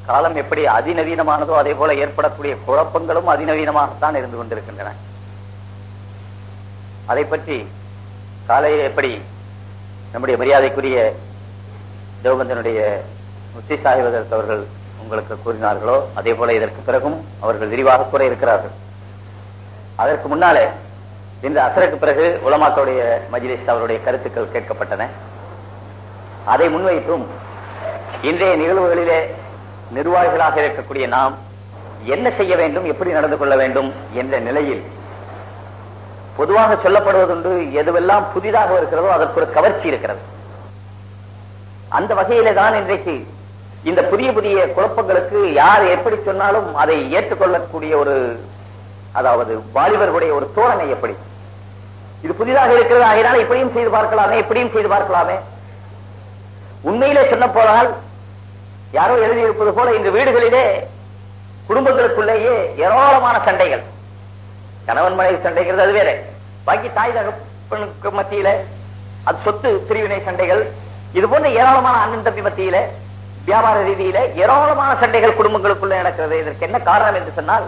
காலம் எப்படி அதிநவீனமானதோ அதே போல ஏற்படக்கூடிய குழப்பங்களும் அதிநவீனமாகத்தான் இருந்து கொண்டிருக்கின்றன அதை பற்றி காலையில் எப்படி நம்முடைய மரியாதைக்குரிய தேவபந்தனுடைய முத்தி சாஹிபதற்கு அவர்கள் உங்களுக்கு கூறினார்களோ அதே போல இதற்கு பிறகும் அவர்கள் விரிவாக கூற இருக்கிறார்கள் அதற்கு முன்னாலே இந்த அசருக்கு பிறகு உலமாக்களுடைய மஜ்லிஸ் அவருடைய கருத்துக்கள் கேட்கப்பட்டன அதை முன்வைத்தும் இன்றைய நிகழ்வுகளிலே நிர்வாகிகளாக இருக்கக்கூடிய நாம் என்ன செய்ய வேண்டும் எப்படி நடந்து கொள்ள வேண்டும் என்ற நிலையில் பொதுவாக சொல்லப்படுவதுண்டு எதுவெல்லாம் புதிதாக இருக்கிறதோ அதற்கு ஒரு கவர்ச்சி இருக்கிறது அந்த வகையிலே தான் இன்றைக்கு இந்த புதிய புதிய குழப்பங்களுக்கு யார் எப்படி சொன்னாலும் அதை ஏற்றுக்கொள்ளக்கூடிய ஒரு அதாவது வாலிபர்களுடைய ஒரு தோரணை எப்படி இது புதிதாக இருக்கிறது ஆகினால இப்படியும் செய்து பார்க்கலாமே இப்படியும் செய்து பார்க்கலாமே உண்மையிலே சொன்ன போனால் யாரோ எழுதியிருப்பது போல இந்த வீடுகளிலே குடும்பங்களுக்குள்ளேயே ஏராளமான சண்டைகள் கணவன் மனைவி சண்டைகள் அது வேற பாக்கி தாய் தகப்பனுக்கு மத்தியில அது சொத்து பிரிவினை சண்டைகள் இது போன்ற ஏராளமான அண்ணன் தம்பி மத்தியில வியாபார ரீதியில ஏராளமான சண்டைகள் குடும்பங்களுக்குள்ள நடக்கிறது இதற்கு என்ன காரணம் என்று சொன்னால்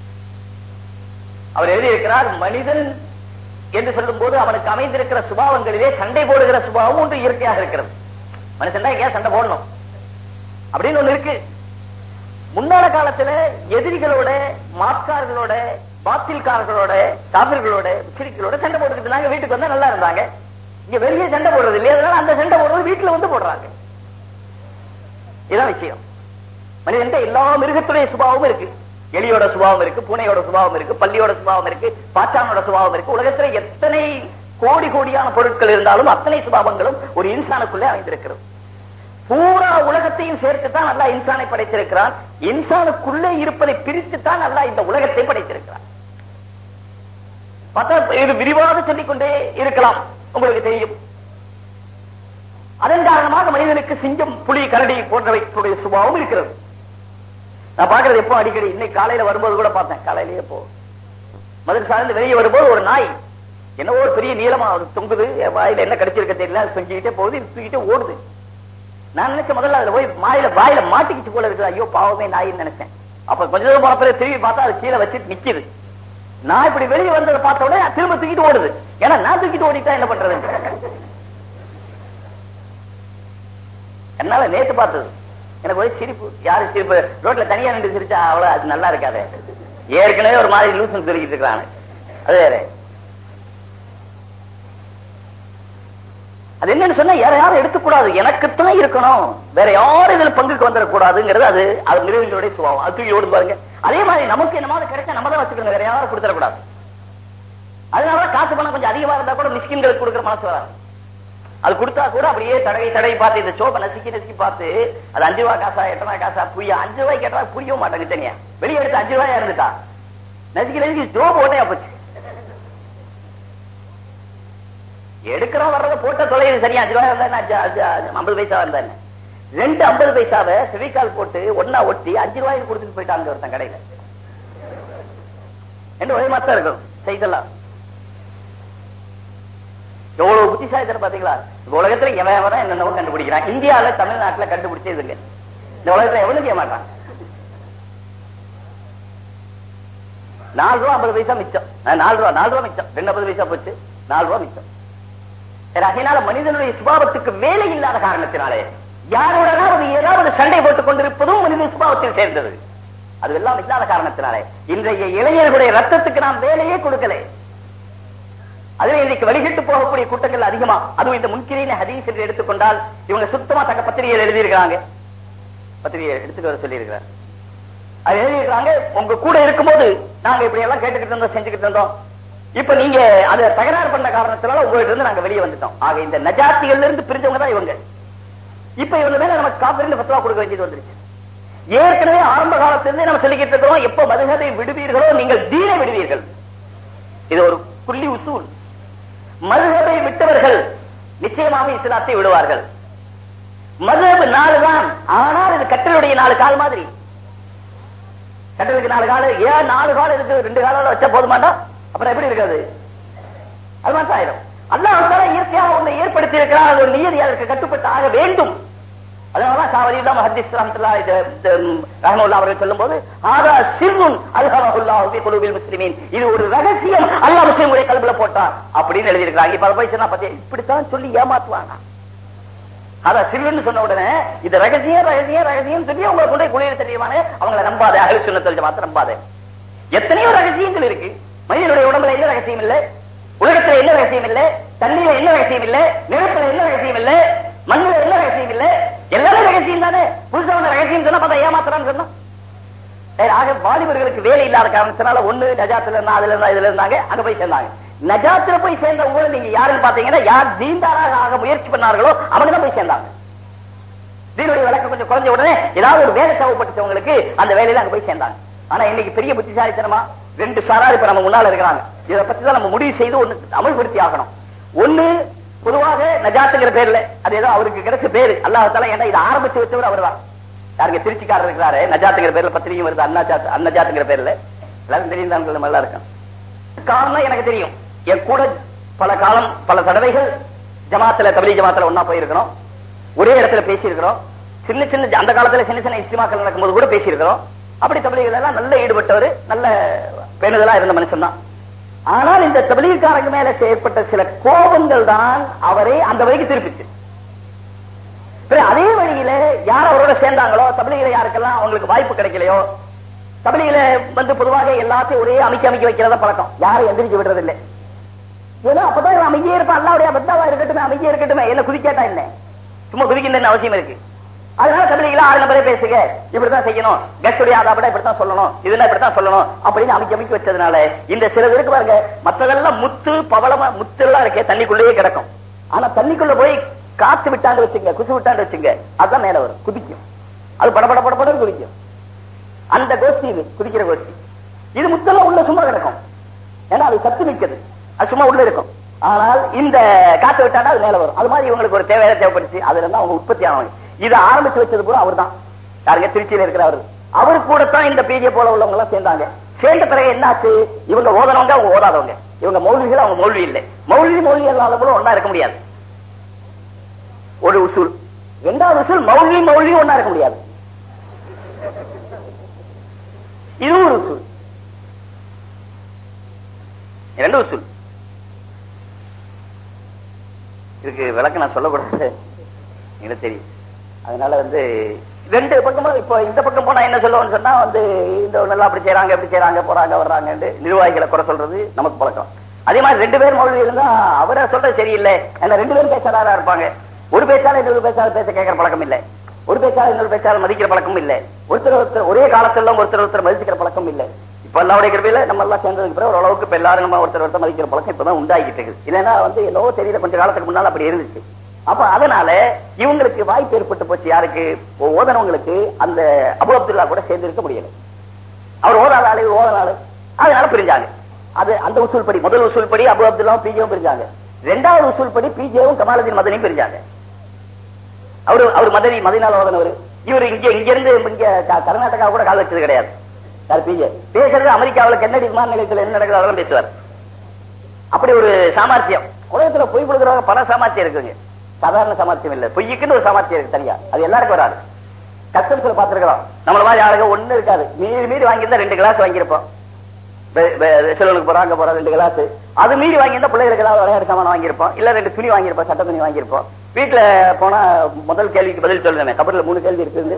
அவர் எழுதியிருக்கிறார் மனிதன் என்று சொல்லும் போது அவனுக்கு அமைந்திருக்கிற சுபாவங்களிலே சண்டை போடுகிற சுபாவம் ஒன்று இயற்கையாக இருக்கிறது மனுஷன் தான் ஏன் சண்டை போடணும் அப்படின்னு ஒண்ணு இருக்கு முன்னால காலத்துல எதிரிகளோட மாற்கார்களோட பாத்தில்காரர்களோட காவிர்களோட சிரிகளோட சண்டை போட்டுக்கிட்டு இருந்தாங்க வீட்டுக்கு வந்தா நல்லா இருந்தாங்க இங்க வெளியே சண்டை போடுறது இல்லையா அதனால அந்த சண்டை போடுறது வீட்டுல வந்து போடுறாங்க இதான் விஷயம் மனிதன் எல்லா மிருகத்துடைய சுபாவமும் இருக்கு எலியோட சுபாவம் இருக்கு பூனையோட சுபாவம் இருக்கு பள்ளியோட சுபாவம் இருக்கு பாச்சானோட சுபாவம் இருக்கு உலகத்துல எத்தனை கோடி கோடியான பொருட்கள் இருந்தாலும் அத்தனை சுபாவங்களும் ஒரு இன்சானுக்குள்ளே அமைந்திருக்கிறது பூரா உலகத்தையும் சேர்த்துத்தான் அல்லா இன்சானை படைத்திருக்கிறான் இன்சானுக்குள்ளே இருப்பதை பிரித்துத்தான் அல்லா இந்த உலகத்தை படைத்திருக்கிறான் பார்த்தா இது விரிவாக சொல்லிக்கொண்டே இருக்கலாம் உங்களுக்கு தெரியும் அதன் காரணமாக மனிதனுக்கு சிங்கம் புலி கரடி போன்றவைகளுடைய சுபாவம் இருக்கிறது நான் பாக்குறது எப்போ அடிக்கடி இன்னைக்கு காலையில வரும்போது கூட பார்த்தேன் காலையிலேயே போ மதுரை சார்ந்து வெளியே வரும்போது ஒரு நாய் என்னவோ ஒரு பெரிய நீளமா அது தொங்குது என் வாயில என்ன கடிச்சிருக்க தெரியல அது தொங்கிக்கிட்டே போகுது இது தூக்கிட்டே ஓடுது நான் நினைச்ச முதல்ல அதுல போய் வாயில வாயில மாட்டிக்கிச்சு போல இருக்குது ஐயோ பாவமே நாயின்னு நினைச்சேன் அப்ப கொஞ்ச தூரம் போன பிறகு திரும்பி பார்த்தா அது கீழே வச்சுட்டு நிக்குது நான் இப்படி வெளியே வந்ததை பார்த்த உடனே திரும்ப தூக்கிட்டு ஓடுது ஏன்னா நான் தூக்கிட்டு ஓடிட்டா என்ன பண்றது என்னால நேத்து பார்த்தது எனக்கு ஒரே சிரிப்பு யாரு சிரிப்பு ரோட்ல தனியா நின்று சிரிச்சா அவ்வளவு அது நல்லா இருக்காது ஏற்கனவே ஒரு மாதிரி லூசன் சொல்லிக்கிட்டு இருக்கிறான் அது வேற அது என்னன்னு சொன்னா யார யாரும் எடுத்துக்கூடாது எனக்குத்தான் இருக்கணும் வேற யாரும் இதுல பங்குக்கு வந்துடக்கூடாதுங்கிறது அது அது மிருகங்களுடைய சுபாவம் அது தூக்கி ஓடுது பாருங்க அதே மாதிரி நமக்கு என்னமாவது கிடைச்சா நம்ம தான் வச்சுக்கணும் வேற யாரும் கொடுத்துடக்கூடாது அதனால காசு பணம் கொஞ்சம் அதிகமா இருந்தா கூட மிஸ்கின்களுக்கு கொடுக்குற மனசு வராது அது கொடுத்தா கூட அப்படியே தடவை தடவை பார்த்து இந்த சோப்பை நசுக்கி நசுக்கி பார்த்து அது அஞ்சு ரூபா காசா எட்டு ரூபா காசா புரியா அஞ்சு ரூபாய் கேட்டா புரிய மாட்டாங்க தனியா வெளியே எடுத்து அஞ்சு ரூபாயா இருந்துட்டா நசுக்கி நசுக்கி சோப்பு ஓட்டையா போச்சு எடுக்கிறோம் வர்றத போட்ட தொலைது சரியா அஞ்சு ரூபாய் வந்தா அஞ்சு அஞ்சு ஐம்பது பைசா வந்தா ரெண்டு ஐம்பது பைசாவை செவிக்கால் போட்டு ஒன்னா ஒட்டி அஞ்சு ரூபாய்க்கு கொடுத்துட்டு போயிட்டாங்க ஒருத்தன் கடையில ரெண்டு ஒரே மாதிரி இருக்கும் சைஸ் எல்லாம் எவ்வளவு புத்திசாலித்தனம் பாத்தீங்களா இந்த உலகத்துல எவன் எவன் என்னென்னவோ கண்டுபிடிக்கிறான் இந்தியாவில தமிழ்நாட்டுல கண்டுபிடிச்சது இல்ல இந்த உலகத்துல எவனும் செய்ய மாட்டான் நாலு ரூபா ஐம்பது பைசா மிச்சம் நாலு ரூபா நாலு ரூபா மிச்சம் ரெண்டு ஐம்பது பைசா போச்சு நாலு ரூபா மிச்சம் அதனால மனிதனுடைய சுபாவத்துக்கு வேலை இல்லாத காரணத்தினாலே யாரோடனாவது ஏதாவது சண்டை போட்டுக் கொண்டிருப்பதும் மனித சுபாவத்தில் சேர்ந்தது அது எல்லாம் இல்லாத காரணத்தினாலே இன்றைய இளைஞர்களுடைய ரத்தத்துக்கு நாம் வேலையே கொடுக்கல அதுல இன்னைக்கு வழிகிட்டு போகக்கூடிய கூட்டங்கள் அதிகமா அதுவும் இந்த முன்கிரின ஹதீஸ் என்று எடுத்துக்கொண்டால் இவங்க சுத்தமா தங்க பத்திரிகையில் எழுதியிருக்கிறாங்க பத்திரிகை எடுத்துட்டு வர சொல்லி இருக்கிறார் அது எழுதியிருக்கிறாங்க உங்க கூட இருக்கும்போது நாங்க இப்படி எல்லாம் கேட்டுக்கிட்டு இருந்தோம் செஞ்சுக்கிட்டு இருந்தோம் இப்ப நீங்க அதை தகராறு பண்ண காரணத்தினால உங்ககிட்ட இருந்து நாங்க வெளியே வந்துட்டோம் ஆக இந்த நஜாத்திகள்ல இருந்து பிரிஞ்சவங்க தான் இவங்க இப்ப இவங்க மேல நமக்கு காப்பிரிந்து பத்துவா கொடுக்க வேண்டியது வந்துருச்சு ஏற்கனவே ஆரம்ப காலத்திலிருந்தே நம்ம சொல்லிக்கிட்டு இருக்கிறோம் எப்ப மதுகதை விடுவீர்களோ நீங்கள் தீனை விடுவீர்கள் இது ஒரு புள்ளி உசூல் மதுகபை விட்டவர்கள் நிச்சயமாக இஸ்லாத்தை விடுவார்கள் மதுஹப் நாலு தான் ஆனால் இது கட்டளுடைய நாலு கால் மாதிரி கட்டளுக்கு நாலு கால் ஏன் நாலு கால் இருக்கு ரெண்டு காலால வச்சா போதுமாட்டா அப்புறம் எப்படி இருக்காது அது மாதிரி ஆயிரும் அல்லாஹ் இயற்கையாக ஒன்றை ஏற்படுத்தி இருக்கிறார் அது ஒரு நியதி அதற்கு கட்டுப்பட்டு ஆக வேண்டும் அதனாலதான் சாவலிதான் மஹதிஸ் ரஹமத்துல்லா இது ரஹமுல்லா அவர்கள் சொல்லும்போது ஆதா சிறுன் அல்ஹமஹுல்லாஹு ஃபி குலூபில் முஸ்லிமீன் இது ஒரு ரகசியம் அல்லாஹ் முஸ்லிமுடைய கல்புல போட்டான் அப்படின்னு எழுதியிருக்காங்க இப்ப அதை போய் சொன்னா பத்தி இப்படித்தான் சொல்லி ஏமாத்துவாங்க அதான் சிறுன்னு சொன்ன உடனே இது ரகசியம் ரகசியம் ரகசியம் சொல்லி உங்களை கொண்டு போய் குளிர் தெரியுமானு அவங்களை நம்பாத அகல் சுண்ணத்தில் மாத்திரம் நம்பாத எத்தனையோ ரகசியங்கள் இருக்கு மனிதனுடைய உடம்புல என்ன ரகசியம் இல்ல உலகத்துல என்ன ரகசியம் இல்ல தண்ணியில என்ன ரகசியம் இல்ல நிலத்துல என்ன ரகசியம் இல்ல மண்ணுல என்ன ரகசியம் இல்ல எல்லாமே ரகசியம் தானே புதுசா வந்த ரகசியம் சொன்னா பார்த்தா ஏமாத்துறான்னு சொன்னா சரி, ஆக வாலிபர்களுக்கு வேலை இல்லாத காரணத்தினால ஒண்ணு நஜாத்துல இருந்தா அதுல இருந்தா இதுல இருந்தாங்க அங்க போய் சேர்ந்தாங்க நஜாத்துல போய் சேர்ந்த உங்களை நீங்க யாருன்னு பாத்தீங்கன்னா யார் தீண்டாராக ஆக முயற்சி பண்ணார்களோ அவங்க தான் போய் சேர்ந்தாங்க தீனுடைய விளக்கம் கொஞ்சம் குறைஞ்ச உடனே ஏதாவது ஒரு வேலை தேவைப்பட்டுச்சவங்களுக்கு அந்த வேலையில அங்க போய் சேர்ந்தாங்க ஆனா இன்னைக்கு பெரிய புத்திசாலித்தனமா ரெண்டு சாரார் இப்ப நம்ம முன்னால இருக்கிறாங்க இதை பத்தி தான் நம்ம முடிவு செய்து ஒண்ணு அமல்படுத்தி ஆகணும் ஒண்ணு பொதுவாக நஜாத்துங்கிற பேர்ல அது ஏதோ அவருக்கு கிடைச்ச பேரு அல்லாஹால ஏன்னா இதை ஆரம்பிச்சு வச்சவர் அவர் தான் யாருங்க திருச்சிக்காரர் இருக்கிறாரு நஜாத்துங்கிற பேர்ல பத்திரிகை வருது அண்ணாஜாத் அன்னஜாத்துங்கிற பேர்ல எல்லாரும் தெரியும் தான் நம்ம எல்லாம் இருக்கும் காரணம் எனக்கு தெரியும் என் கூட பல காலம் பல தடவைகள் ஜமாத்துல தபிலி ஜமாத்துல ஒன்னா போயிருக்கிறோம் ஒரே இடத்துல பேசியிருக்கிறோம் சின்ன சின்ன அந்த காலத்துல சின்ன சின்ன இஸ்திமாக்கள் நடக்கும்போது கூட பேசியிருக்கிறோம் அப்படி தபிலிகள் எல்லாம் நல்ல ஈடுபட்டவர் நல்ல பேணுதலா இருந்த மனுஷன் தான் ஆனால் இந்த தபிலிகாரங்க மேல ஏற்பட்ட சில கோபங்கள் தான் அவரை அந்த வழிக்கு திருப்பிச்சு பிறகு அதே வழியில யார் அவரோட சேர்ந்தாங்களோ தபிலிகளை யாருக்கெல்லாம் அவங்களுக்கு வாய்ப்பு கிடைக்கலையோ தபிலிகளை வந்து பொதுவாக எல்லாத்தையும் ஒரே அமைக்க அமைக்க வைக்கிறத பழக்கம் யாரும் எந்திரிச்சு விடுறது இல்லை ஏதோ அப்பதான் இவன் அமைதியே இருப்பான் அல்லாவுடைய பத்தாவா இருக்கட்டும் அமைதியே இருக்கட்டும் என்ன குதிக்காட்டா என்ன சும்மா குதிக்கின்ற அவசியம் இருக்கு அதனால தமிழிகளா ஆறு நம்பரே பேசுங்க இப்படித்தான் செய்யணும் கஸ்டுடைய ஆதாபட இப்படித்தான் சொல்லணும் இதுனா இப்படித்தான் சொல்லணும் அப்படின்னு அமைக்க அமைக்க வச்சதுனால இந்த சில பேருக்கு பாருங்க மத்ததெல்லாம் முத்து பவளமா முத்து எல்லாம் இருக்கே தண்ணிக்குள்ளேயே கிடக்கும் ஆனா தண்ணிக்குள்ள போய் காத்து விட்டாண்டு வச்சுங்க குசு விட்டாண்டு வச்சுங்க அதுதான் மேல வரும் குதிக்கும் அது படபட படபட குதிக்கும் அந்த கோஷ்டி இது குதிக்கிற கோஷ்டி இது முத்தெல்லாம் உள்ள சும்மா கிடக்கும் ஏன்னா அது சத்து நிக்குது அது சும்மா உள்ள இருக்கும் ஆனால் இந்த காத்து விட்டாண்டா அது மேல வரும் அது மாதிரி இவங்களுக்கு ஒரு தேவையான தேவைப்படுச்சு அதுல இருந்து அவங்க உற்பத்தி ஆனவங்க இதை ஆரம்பிச்சு வச்சது கூட அவர் தான் யாருங்க திருச்சியில இருக்கிறவர் அவர் கூட தான் இந்த பிஜே போல உள்ளவங்க எல்லாம் சேர்ந்தாங்க சேர்ந்த பிறகு என்னாச்சு இவங்க ஓதனவங்க அவங்க ஓதாதவங்க இவங்க மௌலிகள் அவங்க மௌல்வி இல்லை மௌல்வி மௌல்வி இல்லாதவங்களும் ஒன்னா இருக்க முடியாது ஒரு உசூல் ரெண்டாவது உசூல் மௌல்வி மௌல்வி ஒன்னா இருக்க முடியாது இதுவும் ஒரு உசூல் ரெண்டு உசூல் இதுக்கு விளக்க நான் சொல்லக்கூடாது எனக்கு தெரியும் அதனால வந்து ரெண்டு பக்கமும் இப்போ இந்த பக்கம் போனா என்ன சொல்லுவோம்னு சொன்னா வந்து இந்த நல்லா அப்படி செய்யறாங்க எப்படி செய்யறாங்க போறாங்க வர்றாங்க நிர்வாகிகளை குறை சொல்றது நமக்கு பழக்கம் அதே மாதிரி ரெண்டு பேர் மொழி இருந்தா அவரை சொல்றது சரியில்லை ஏன்னா ரெண்டு பேரும் பேச்சாளரா இருப்பாங்க ஒரு பேச்சாளர் இன்னொரு பேச்சாளர் பேச கேட்கிற பழக்கம் இல்லை ஒரு பேச்சாளர் இன்னொரு பேச்சாளர் மதிக்கிற பழக்கம் இல்லை ஒருத்தர் ஒருத்தர் ஒரே காலத்துல ஒருத்தர் ஒருத்தர் மதிக்கிற பழக்கம் இல்லை இப்ப எல்லாருடைய கிருபையில நம்ம எல்லாம் சேர்ந்ததுக்கு பிறகு ஓரளவுக்கு இப்ப எல்லாரும் நம்ம ஒருத்தர் ஒருத்தர் மதிக்கிற பழக்கம் இப்பதான் உண்டாகிட்டு இருக்கு இல்லைன்னா வந்து என்னவோ தெரியல கொஞ்ச காலத்துக்கு முன்னால அப்படி இருந்துச்சு அப்ப அதனால இவங்களுக்கு வாய்ப்பு ஏற்பட்டு போச்சு யாருக்கு ஓதனவங்களுக்கு அந்த அபு அப்துல்லா கூட சேர்ந்து இருக்க முடியல அவர் ஓதாத ஆளு ஓதாத ஆளு அதனால பிரிஞ்சாங்க அது அந்த உசூல் படி முதல் உசூல் படி அபு அப்துல்லாவும் பிஜேவும் பிரிஞ்சாங்க ரெண்டாவது உசூல் படி பிஜேவும் கமாலுதீன் மதனையும் பிரிஞ்சாங்க அவரு அவர் மதனி மதினால ஓதனவர் இவர் இங்க இங்க இருந்து இங்க க- கர்நாடகா கூட கால் வச்சது கிடையாது யார் பிஜே பேசுறது அமெரிக்காவுல கென்னடி விமான நிலையத்தில் என்ன நடக்குது அதெல்லாம் பேசுவார் அப்படி ஒரு சாமர்த்தியம் உலகத்துல பொய் கொடுக்குறவங்க பல சாமர்த்தியம் இருக்குங்க சாதாரண சாமர்த்தியம் இல்ல பொய்க்குன்னு ஒரு சாமர்த்தியம் இருக்கு தனியா அது எல்லாருக்கும் வராது கஸ்டம்ஸ்ல பாத்துருக்கலாம் நம்மள மாதிரி ஆளுங்க ஒண்ணு இருக்காது மீறி மீறி வாங்கியிருந்தா ரெண்டு கிளாஸ் வாங்கியிருப்போம் செலவனுக்கு போறோம் அங்க போறோம் ரெண்டு கிளாஸ் அது மீறி வாங்கியிருந்தா பிள்ளைகளுக்கு ஏதாவது விளையாட்டு சாமான் வாங்கியிருப்போம் இல்ல ரெண்டு துணி வாங்கியிருப்போம் சட்ட துணி வாங்கியிருப்போம் வீட்டுல போனா முதல் கேள்விக்கு பதில் சொல்லுவேன் கபர்ல மூணு கேள்வி இருக்குது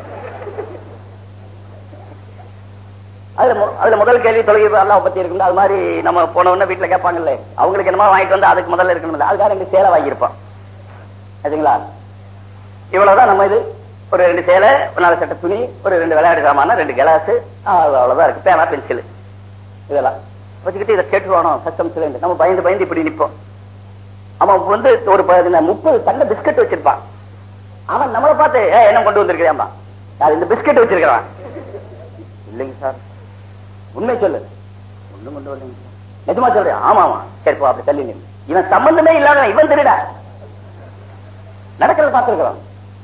அதுல மு- அதுல முதல் கேள்வி தொழுகை அல்லாஹ் பத்தி இருக்குல்ல அது மாதிரி நம்ம போன உடனே வீட்டுல கேட்பாங்கல்ல அவங்களுக்கு என்னமா வாங்கிட்டு வந்து அதுக்கு முதல்ல இருக்கணும்ல அதுக்காக ரெண்டு சேலை வாங்கியிருப்போம் சரிங்களா இவ்வளவுதான் நம்ம இது ஒரு ரெண்டு சேலை ஒரு நாலு சட்ட துணி ஒரு ரெண்டு விளையாட்டு சாமான ரெண்டு கிளாஸ் அவ்வளவுதான் இருக்கு பேனா பென்சில் இதெல்லாம் வச்சுக்கிட்டு இதை கேட்டுருவானோ கஸ்டம்ஸ் நம்ம பயந்து பயந்து இப்படி நிப்போம் அவன் வந்து ஒரு ப- முப்பது தங்க பிஸ்கட் வச்சிருப்பான் அவன் நம்மளை பார்த்து "ஏ, என்ன கொண்டு வந்திருக்கிறியாம்பா யார் இந்த பிஸ்கட் வச்சிருக்கிறான் இல்லைங்க சார் உண்மை சொல்லு ஒண்ணும் கொண்டு வரலைங்க சார். நிஜமா சொல்றேன் ஆமா ஆமா சரி போ அப்படி தள்ளி நில்லு. இவன் சம்பந்தமே இல்லாத இவன் திருடா நடக்கிறத பார்த்திருக்கிறோம்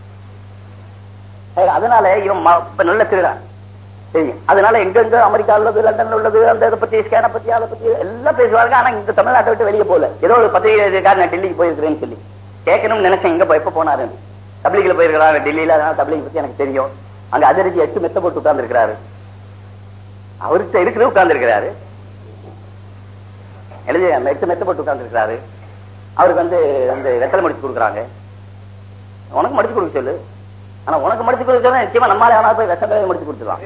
சரி, அதனால இவன் ம- இப்ப நல்ல திருடான் தெரியும் அதனால எங்கெங்க அமெரிக்கா உள்ளது லண்டன் உள்ளது அந்த இதை பத்தி ஸ்கேனை பத்தி அதை பத்தி எல்லாம் பேசுவாங்க ஆனா இந்த தமிழ்நாட்டை விட்டு வெளியே போல ஏதோ ஒரு பத்திரிகை எழுதியிருக்காரு நான் டெல்லிக்கு போயிருக்கிறேன்னு சொல்லி கேட்கணும்னு நினைச்சேன் எங்க போய் எப்ப போனாரு தப்லீக்ல போயிருக்கிறாரு டெல்லியில அதனால தப்லீக் பத்தி எனக்கு தெரியும் அங்க அதிரடி எட்டு மெத்த போட்டு உட்கார்ந்து இருக்கிறாரு அவர்கிட்ட இருக்கிற உட்கார்ந்து இருக்கிறாரு எழுதி எட்டு மெத்த போட்டு உட்கார்ந்து இருக்கிறாரு அவருக்கு வந்து வந்து வெத்தலை முடிச்சு கொடுக்குறாங்க உனக்கு மடிச்சு கொடுக்க சொல்லு ஆனா உனக்கு மடிச்சு கொடுக்க சொன்னா நிச்சயமா நம்மளால ஆனா போய் வெத்தலை முடிச்சு கொடுத்துருவான்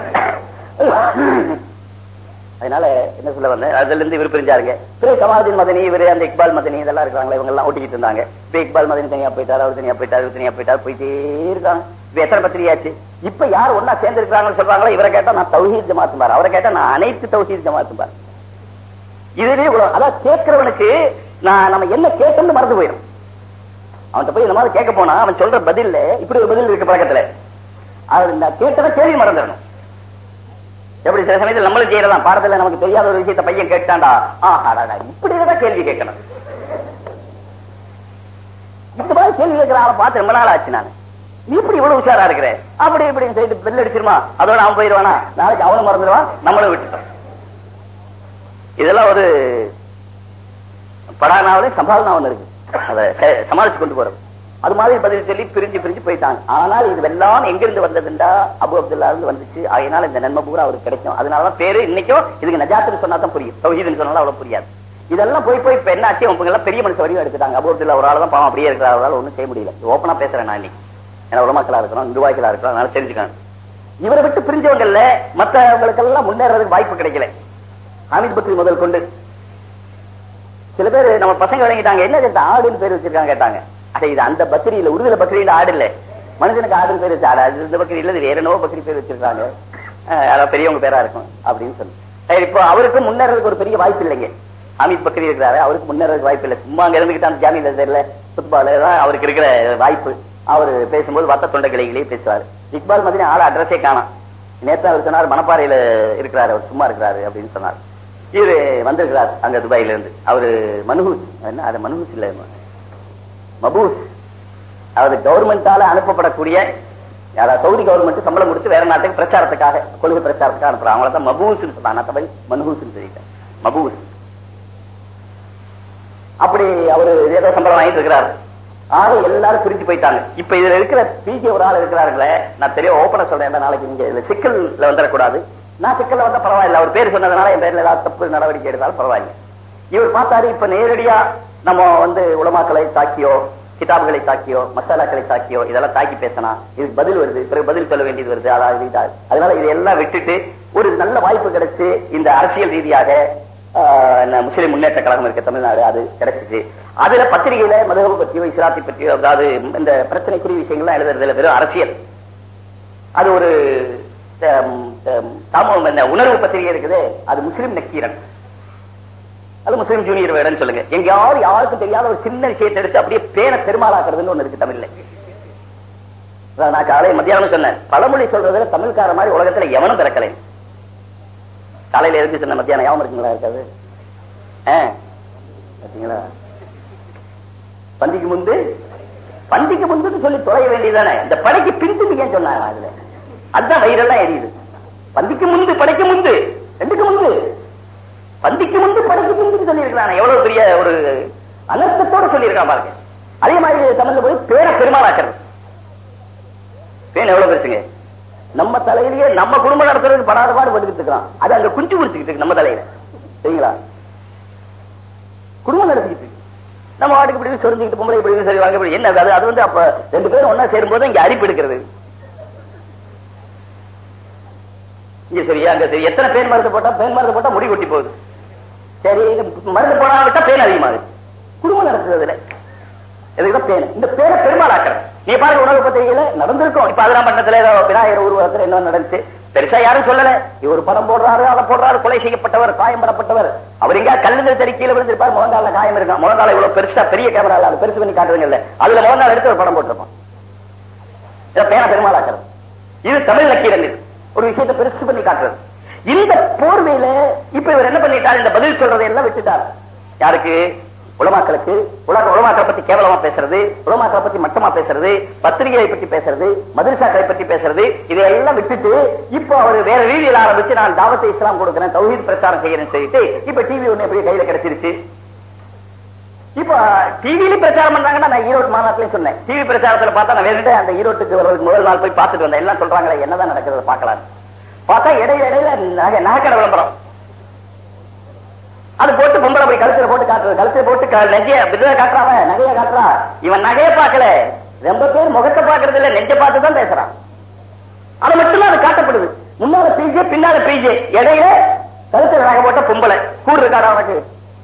அதனால என்ன சொல்ல வந்தேன் அதுல இருந்து இவர் பிரிஞ்சாருங்க பிறகு கமாலுதீன் மதனி இவர் அந்த இக்பால் மதனி இதெல்லாம் இருக்காங்களே இவங்க எல்லாம் ஓட்டிக்கிட்டு இருந்தாங்க இப்ப இக்பால் மதனி தனியா போயிட்டாரு அவர் தனியா போயிட்டாரு இவர் தனியா போயிட்டாரு போயிட்டே இருக்காங்க இப்ப எத்தனை பத்திரிகையாச்சு இப்ப யார் ஒன்னா சேர்ந்து இருக்காங்கன்னு சொல்றாங்களோ இவரை கேட்டா நான் தௌஹீத் ஜமாத்து பாரு அவரை கேட்டா நான் அனைத்து தௌஹீத் ஜமாத்து பாரு இதுலயே இவ்வளவு அதான் கேட்கிறவனுக்கு நான் நம்ம என்ன கேட்டோம்னு மறந்து போயிடும் அவன்கிட்ட போய் இந்த மாதிரி கேட்க போனா அவன் சொல்ற பதில்ல இப்படி ஒரு பதில் இருக்கு பழக்கத்துல அது நான் கேட்டதை கேள்வி மறந்துடணும் எப்படி சில சமயத்தில் நம்மளும் செய்யறதான் பாடத்துல நமக்கு தெரியாத ஒரு விஷயத்த பையன் கேட்டாண்டா ஆஹாடா இப்படிதான் கேள்வி கேட்கணும் இந்த மாதிரி கேள்வி கேட்கிற ஆளை பார்த்து ரொம்ப நாள் ஆச்சு நான் நீ இப்படி இவ்வளவு உஷாரா இருக்கிற அப்படி இப்படின்னு சொல்லிட்டு பெல் அடிச்சிருமா அதோட அவன் போயிருவானா நாளைக்கு அவனும் மறந்துடுவான் நம்மளும் விட்டுட்டோம் இதெல்லாம் ஒரு படானாவிலே சம்பாதனா ஒண்ணு இருக்கு அதை ச- சமாளிச்சு கொண்டு போறது அது மாதிரி பதில் சொல்லி பிரிஞ்சு பிரிஞ்சு போயிட்டாங்க ஆனால் இது எல்லாம் எங்கிருந்து வந்ததுண்டா அபு அப்துல்லா இருந்து வந்துச்சு அதனால இந்த நன்மை பூரா அவருக்கு கிடைக்கும் அதனாலதான் பேரு இன்னைக்கும் இதுக்கு நஜாத்துன்னு சொன்னா தான் புரியும் தௌஹீதுன்னு சொன்னாலும் அவ்வளவு புரியாது இதெல்லாம் போய் போய் இப்ப என்ன ஆச்சு அவங்க எல்லாம் பெரிய மனுஷ வடிவம் எடுத்துட்டாங்க அபு அப்துல்லா ஒரு ஆள் தான் பாவம் அப்படியே இருக்கிற அவரால் ஒண்ணும் செய்ய முடியல ஓப்பனா பேசுறேன் நான் இன்னைக்கு ஏன்னா உலமாக்களா இருக்கிறோம் நிர்வாகிகளா இருக்கிறோம் அதனால தெரிஞ்சுக்கணும் இவரை விட்டு பிரிஞ்சவங்கல்ல மத்தவங்களுக்கெல்லாம் முன்னேறதுக்கு வாய்ப்பு கிடைக்கல ஹமீத் பக்ரி முதல் கொண்டு சில பேர் நம்ம பசங்க விளங்கிட்டாங்க என்ன இந்த ஆடுன்னு பேர் வச்சிருக்காங்க கேட்டாங்க அட இது அந்த பக்ரியில உருதுல பக்ரியில ஆடு இல்ல மனுஷனுக்கு ஆடுன்னு பேர் வச்சு ஆடு அது இந்த பக்ரி இல்ல இது வேற என்னவோ பக்ரி பேர் வச்சிருக்காங்க அஹ் யாராவது பெரியவங்க பேரா இருக்கும் அப்படின்னு சொல்லி சரி, இப்போ அவருக்கு முன்னேறதுக்கு ஒரு பெரிய வாய்ப்பு இல்லைங்க அமித் பக்ரி இருக்கிறாரு அவருக்கு முன்னேறதுக்கு வாய்ப்பு இல்லை சும்மா அங்க இருந்துகிட்டு அந்த ஜாமீன்ல தெரியல புத்பால தான் அவருக்கு இருக்கிற வாய்ப்பு அவர் பேசும்போது வத்த தொண்டை கிளைகளே பேசுவார் இக்பால் மதினி ஆள் அட்ரஸே காணாம் நேத்து அவர் சொன்னார் மணப்பாறையில இருக்கிறாரு அவர் சும்மா இருக்கிறாரு அப்படின்னு சொன்னார் இவரு வந்திருக்கிறார் அங்க துபாயில இருந்து அவரு மனுஹூஸ் என்ன அது மனுஹூஸ் இல்ல மபூஸ் அவர் கவர்மெண்டால அனுப்பப்படக்கூடிய யாராவது சவுதி கவர்மெண்ட் சம்பளம் கொடுத்து வேற நாட்டுக்கு பிரச்சாரத்துக்காக கொள்கை பிரச்சாரத்துக்காக அனுப்புறாங்க அவங்கள தான் மபூஸ் சொன்னாங்க நான் தமிழ் மனுஹூஸ் சொல்லிட்டேன் மபூஸ் அப்படி அவரு ஏதோ சம்பளம் வாங்கிட்டு இருக்கிறாரு ஆக எல்லாரும் பிரிஞ்சு போயிட்டாங்க இப்ப இதுல இருக்கிற பிஜே ஒரு ஆள் இருக்கிறார்களே நான் தெரிய ஓப்பனா சொல்றேன் ஏன்டா நாளைக்கு நீங்க இதுல சிக்கல்ல வந்துடக்கூடாது நான் சிக்கல்ல வந்தா பரவாயில்ல அவர் பேர் சொன்னதுனால என் பேர்ல ஏதாவது தப்பு நடவடிக்கை எடுத்தாலும் பரவாயில்ல இவர் பார்த்தாரு இப்ப நேரடியா நம்ம வந்து உலமாக்களை தாக்கியோ கிதாபுகளை தாக்கியோ மசாலாக்களை தாக்கியோ இதெல்லாம் தாக்கி பேசினா இதுக்கு பதில் வருது பிறகு பதில் சொல்ல வேண்டியது வருது அதாவது இது அது. அதனால இதையெல்லாம் விட்டுட்டு ஒரு நல்ல வாய்ப்பு கிடைச்சு இந்த அரசியல் ரீதியாக ஆஹ், என்ன, முஸ்லிம் முன்னேற்ற கழகம் இருக்க தமிழ்நாடு அது கிடைச்சிச்சு அதுல பத்திரிகையில மதுகபு பற்றியோ இஸ்லாத்தை பற்றியோ அதாவது இந்த பிரச்சனைக்குரிய விஷயங்கள்லாம் எழுதுறதுல வெறும் அரசியல் அது ஒரு ஹம், ஹம், சமூகம் இந்த உணர்வு பத்திரிகை இருக்குது அது முஸ்லிம் நக்கீரன் அது முஸ்லிம் ஜூனியர் வேடன்னு சொல்லுங்க எங்கேயாவது யாருக்கும் தெரியாத ஒரு சின்ன விஷயத்தை எடுத்து அப்படியே பேனை பெருமாளாக்குறதுன்னு ஒண்ணு இருக்கு தமிழ்ல அதான் நான் காலை மத்தியானம் சொன்னேன் பழமொழி சொல்றதுல தமிழ்கார மாதிரி உலகத்துல எவனும் பிறக்கலை காலையில எதுக்கு சொன்ன மத்தியானம் யாவும் இருக்குங்களா இருக்காது ஆ, பாத்தீங்களா பந்திக்கு முந்து பந்திக்கு முந்துன்னு சொல்லி தொலைய வேண்டியதானே இந்த படைக்கு பின்துண்டு ஏன் சொன்னாங்க அதுல அதுதான் வயிறெல்லாம் எரியுது பந்திக்கு முந்து படைக்கு முந்து ரெண்டுக்கு முந்து பந்திக்கு முந்து படைக்கு முந்து சொல்லி இருக்கான் எவ்வளவு பெரிய ஒரு அனர்த்தத்தோட சொல்லி இருக்கான் பாருங்க அதே மாதிரி தமிழ்ல போய் பேரை பெருமாளாக்குறது பேன் எவ்வளவு பெருசுங்க நம்ம தலையிலேயே நம்ம குடும்பம் நடத்துறதுக்கு படாத பாடு பட்டுக்கிட்டு இருக்கிறோம் அது அங்க குஞ்சு குடிச்சுக்கிட்டு இருக்கு நம்ம தலையில சரிங்களா குடும்பம் நடத்திக்கிட்டு இருக்கு. நம்ம வாட்டுக்கு இப்படி சொரிஞ்சுக்கிட்டு பொம்பளை இப்படி சரி வாங்க இப்படி என்ன அது அது வந்து அப்ப ரெண்டு பேரும் ஒன்னா சேரும்போது இங்க அரிப்பு எடுக்கிறது இங்க சரியா அங்க சரி எத்தனை பேன் மருந்து போட்டா பேன் மருந்து போட்டா முடி கொட்டி போகுது சரி இது மருந்து போனா விட்டா பேன் அதிகமாகுது குடும்பம் நடத்துறதுல இதுதான் பேன் இந்த பேரை பெருமாளாக்குறது நீ பாருங்க உணவு பத்திரிகையில நடந்திருக்கும் இப்ப அதெல்லாம் பண்ணத்துல ஏதோ விநாயகர் உருவத்தில் என்ன நடந்துச்சு பெருசா யாரும் சொல்லல இவர் படம் போடுறாரு அதை போடுறாரு கொலை செய்யப்பட்டவர் காயம் படப்பட்டவர் அவர் எங்க கல்லுங்க தறி கீழே விழுந்திருப்பார் முழங்கால காயம் இருக்கான் முழங்கால இவ்வளவு பெருசா பெரிய கேமரா அது பெருசு பண்ணி காட்டுறதுங்கல்ல அதுல முழங்கால எடுத்து ஒரு படம் போட்டிருப்பான் இதை பேர பெருமாளாக்குறது இது தமிழ் நக்கீரன் இது ஒரு விஷயத்தை பெருசு பண்ணி காட்டுறது இந்த போர்வையில இப்ப இவர் என்ன பண்ணிட்டார் இந்த பதில் சொல்றதை எல்லாம் விட்டுட்டார் யாருக்கு உலமாக்களுக்கு உலக உலமாக்களை பத்தி கேவலமா பேசுறது உலமாக்களை பத்தி மட்டமா பேசுறது பத்திரிகையை பத்தி பேசுறது மதரசாக்களை பத்தி பேசுறது இதையெல்லாம் விட்டுட்டு இப்போ அவர் வேற ரீதியில் ஆரம்பிச்சு நான் தாவத்தை இஸ்லாம் கொடுக்கிறேன் தௌஹீத் பிரச்சாரம் செய்யறேன்னு சொல்லிட்டு இப்ப டிவி ஒண்ணு எப்படி கையில கிடைச்சிருச்சு இப்ப டிவியில பிரச்சாரம் பண்றாங்கன்னா நான் ஈரோடு மாநாட்டிலையும் சொன்னேன் டிவி பிரச்சாரத்துல பார்த்தா நான் வேணுட்டு அந்த ஈரோட்டுக்கு வர்றதுக்கு முதல் நாள் போய் பார்த்துட்டு வந்தேன் எல்லாம் சொல்றாங்களே என்னதான் நடக்குது பார்க்கலாம் பார்த்தா இடையில இடையில நகை நகைக்கடை விளம்பரம் அது போட்டு பொம்பளை அப்படி கழுத்துல போட்டு காட்டுறது கழுத்துல போட்டு க- நெஞ்சைய விதவை காட்டுறாங்க நகைய காட்டுறா இவன் நகைய பார்க்கல ரொம்ப பேர் முகத்தை பார்க்கறது இல்ல நெஞ்ச பார்த்து தான் பேசுறான் அது மட்டும்தான் அது காட்டப்படுது முன்னால பீஜே பின்னால பீஜே இடையில கழுத்துல நகை போட்ட பொம்பளை கூடு இருக்காடா அவனுக்கு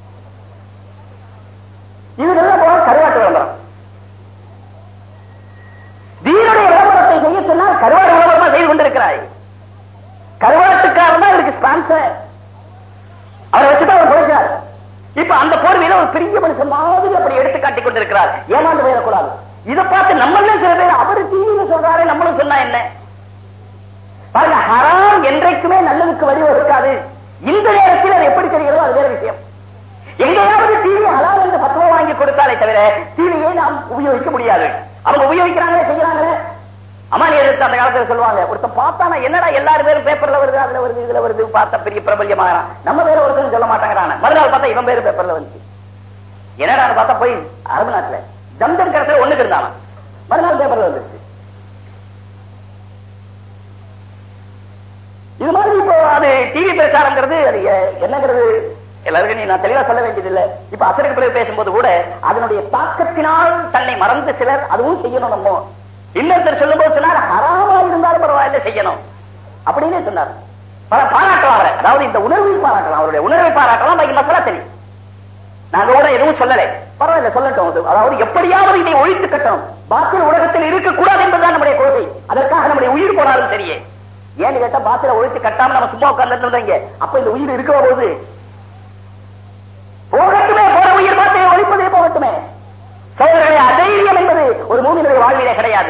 இதுக்கெல்லாம் போக கருவாட்டு விளம்பரம் வீருடைய விளம்பரத்தை செய்ய சொன்னால் கருவாடு விளம்பரமா செய்து கொண்டிருக்கிறாய் கருவாட்டுக்காரன் தான் இதுக்கு ஸ்பான்சர் அவரை வச்சுதான் அவர் போயிட்டார் இப்ப அந்த போர்வையில ஒரு பெரிய மனுஷன் மாதிரி அப்படி எடுத்து காட்டிக் கொண்டிருக்கிறார் ஏமாந்து போயிடக்கூடாது இதை பார்த்து நம்மளே சில பேர் அவரு டிவியில சொல்றாரு நம்மளும் சொன்னா என்ன பாருங்க ஹராம் என்றைக்குமே நல்லதுக்கு வழிவகுக்காது இந்த நேரத்தில் அது எப்படி தெரிகிறதோ அது வேற விஷயம் எங்கேயாவது டிவி ஹலால் என்று பத்துவா வாங்கி கொடுத்தாலே தவிர டிவியை நாம் உபயோகிக்க முடியாது அவங்க உபயோகிக்கிறாங்களே செய்யறாங்களே அமானி எடுத்து அந்த காலத்துல சொல்லுவாங்க ஒருத்தன் பார்த்தானா என்னடா எல்லாரும் பேரும் பேப்பர்ல வருது அதுல வருது இதுல வருது பார்த்தா பெரிய பிரபல்யமாகறான் நம்ம பேர ஒருத்தன் சொல்ல மாட்டாங்கிறான மறுநாள் பார்த்தா இவன் பேரு பேப்பர்ல வந்துச்சு என்னடா பார்த்தா போய் அரபு நாட்டுல ஜம்ஜம் கடத்துல ஒண்ணுக்கு இருந்தானா மறுநாள் பேப்பர்ல வந்துச்சு இது மாதிரி இப்போ அது டிவி பிரச்சாரங்கிறது அது எ- என்னங்கிறது எல்லாருக்கும் நீ நான் தெளிவா சொல்ல வேண்டியதில்லை இப்ப அசருக்கு பிறகு பேசும்போது கூட அதனுடைய தாக்கத்தினால் தன்னை மறந்து சிலர் அதுவும் செய்யணும் நம்ம இன்னொருத்தர் சொல்லும் போது சொன்னார் ஹராமா இருந்தாலும் பரவாயில்ல செய்யணும் அப்படின்னே சொன்னார் பல பாராட்டலாம் அவரை அதாவது இந்த உணர்வை பாராட்டலாம் அவருடைய உணர்வை பாராட்டலாம் பாக்கி மசாலா தெரியும் நாங்க கூட எதுவும் சொல்லலை பரவாயில்ல சொல்லட்டும் அது. அதாவது எப்படியாவது இதை ஒழித்து கட்டணும் பாத்திர உலகத்தில் இருக்கக்கூடாது என்பதுதான் நம்முடைய கொள்கை அதற்காக நம்முடைய உயிர் போனாலும் சரியே ஏன்னு கேட்டா பாத்திர ஒழித்து கட்டாம நம்ம சும்மா உட்கார்ந்து அப்ப இந்த உயிர் இருக்க போது போகட்டுமே போற உயிர் பாத்திரை ஒழிப்பதே போகட்டுமே சோதரர்களே அதைரியம் என்பது ஒரு மூமியினுடைய வாழ்விலே கிடையாது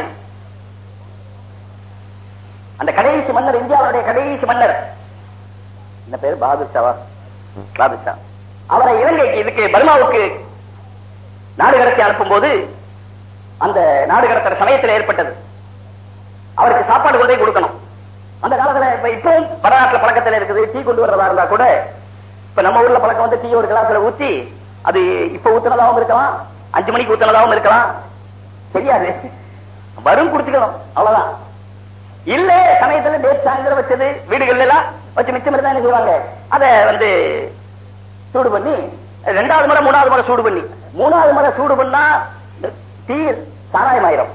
அந்த கடைசி மன்னர் இந்தியாவுடைய கடைசி மன்னர் என்ன பேரு பகதூர் ஷாவா பகதூர் ஷா அவரை இலங்கைக்கு இதுக்கு பர்மாவுக்கு நாடு கடத்தி அனுப்பும் போது அந்த நாடு கடத்துற சமயத்தில் ஏற்பட்டது அவருக்கு சாப்பாடு கொண்டே கொடுக்கணும் அந்த காலத்துல இப்ப இப்பவும் வடநாட்டுல பழக்கத்துல இருக்குது டீ கொண்டு வர்றதா இருந்தா கூட இப்ப நம்ம ஊர்ல பழக்கம் வந்து டீ ஒரு கிளாஸ்ல ஊத்தி அது இப்ப ஊத்துனதாவும் இருக்கலாம் அஞ்சு மணிக்கு ஊத்துனதாவும் இருக்கலாம் தெரியாது வரும் குடிச்சுக்கணும் அவ்வளவுதான் இல்ல சமயத்துல நேற்று சாயந்தரம் வச்சது வீடுகள்ல எல்லாம் வச்சு மிச்சம் இருந்தா என்ன செய்வாங்க அத வந்து சூடு பண்ணி ரெண்டாவது முறை மூணாவது முறை சூடு பண்ணி மூணாவது முறை சூடு பண்ணா டீ சாராயம் ஆயிரும்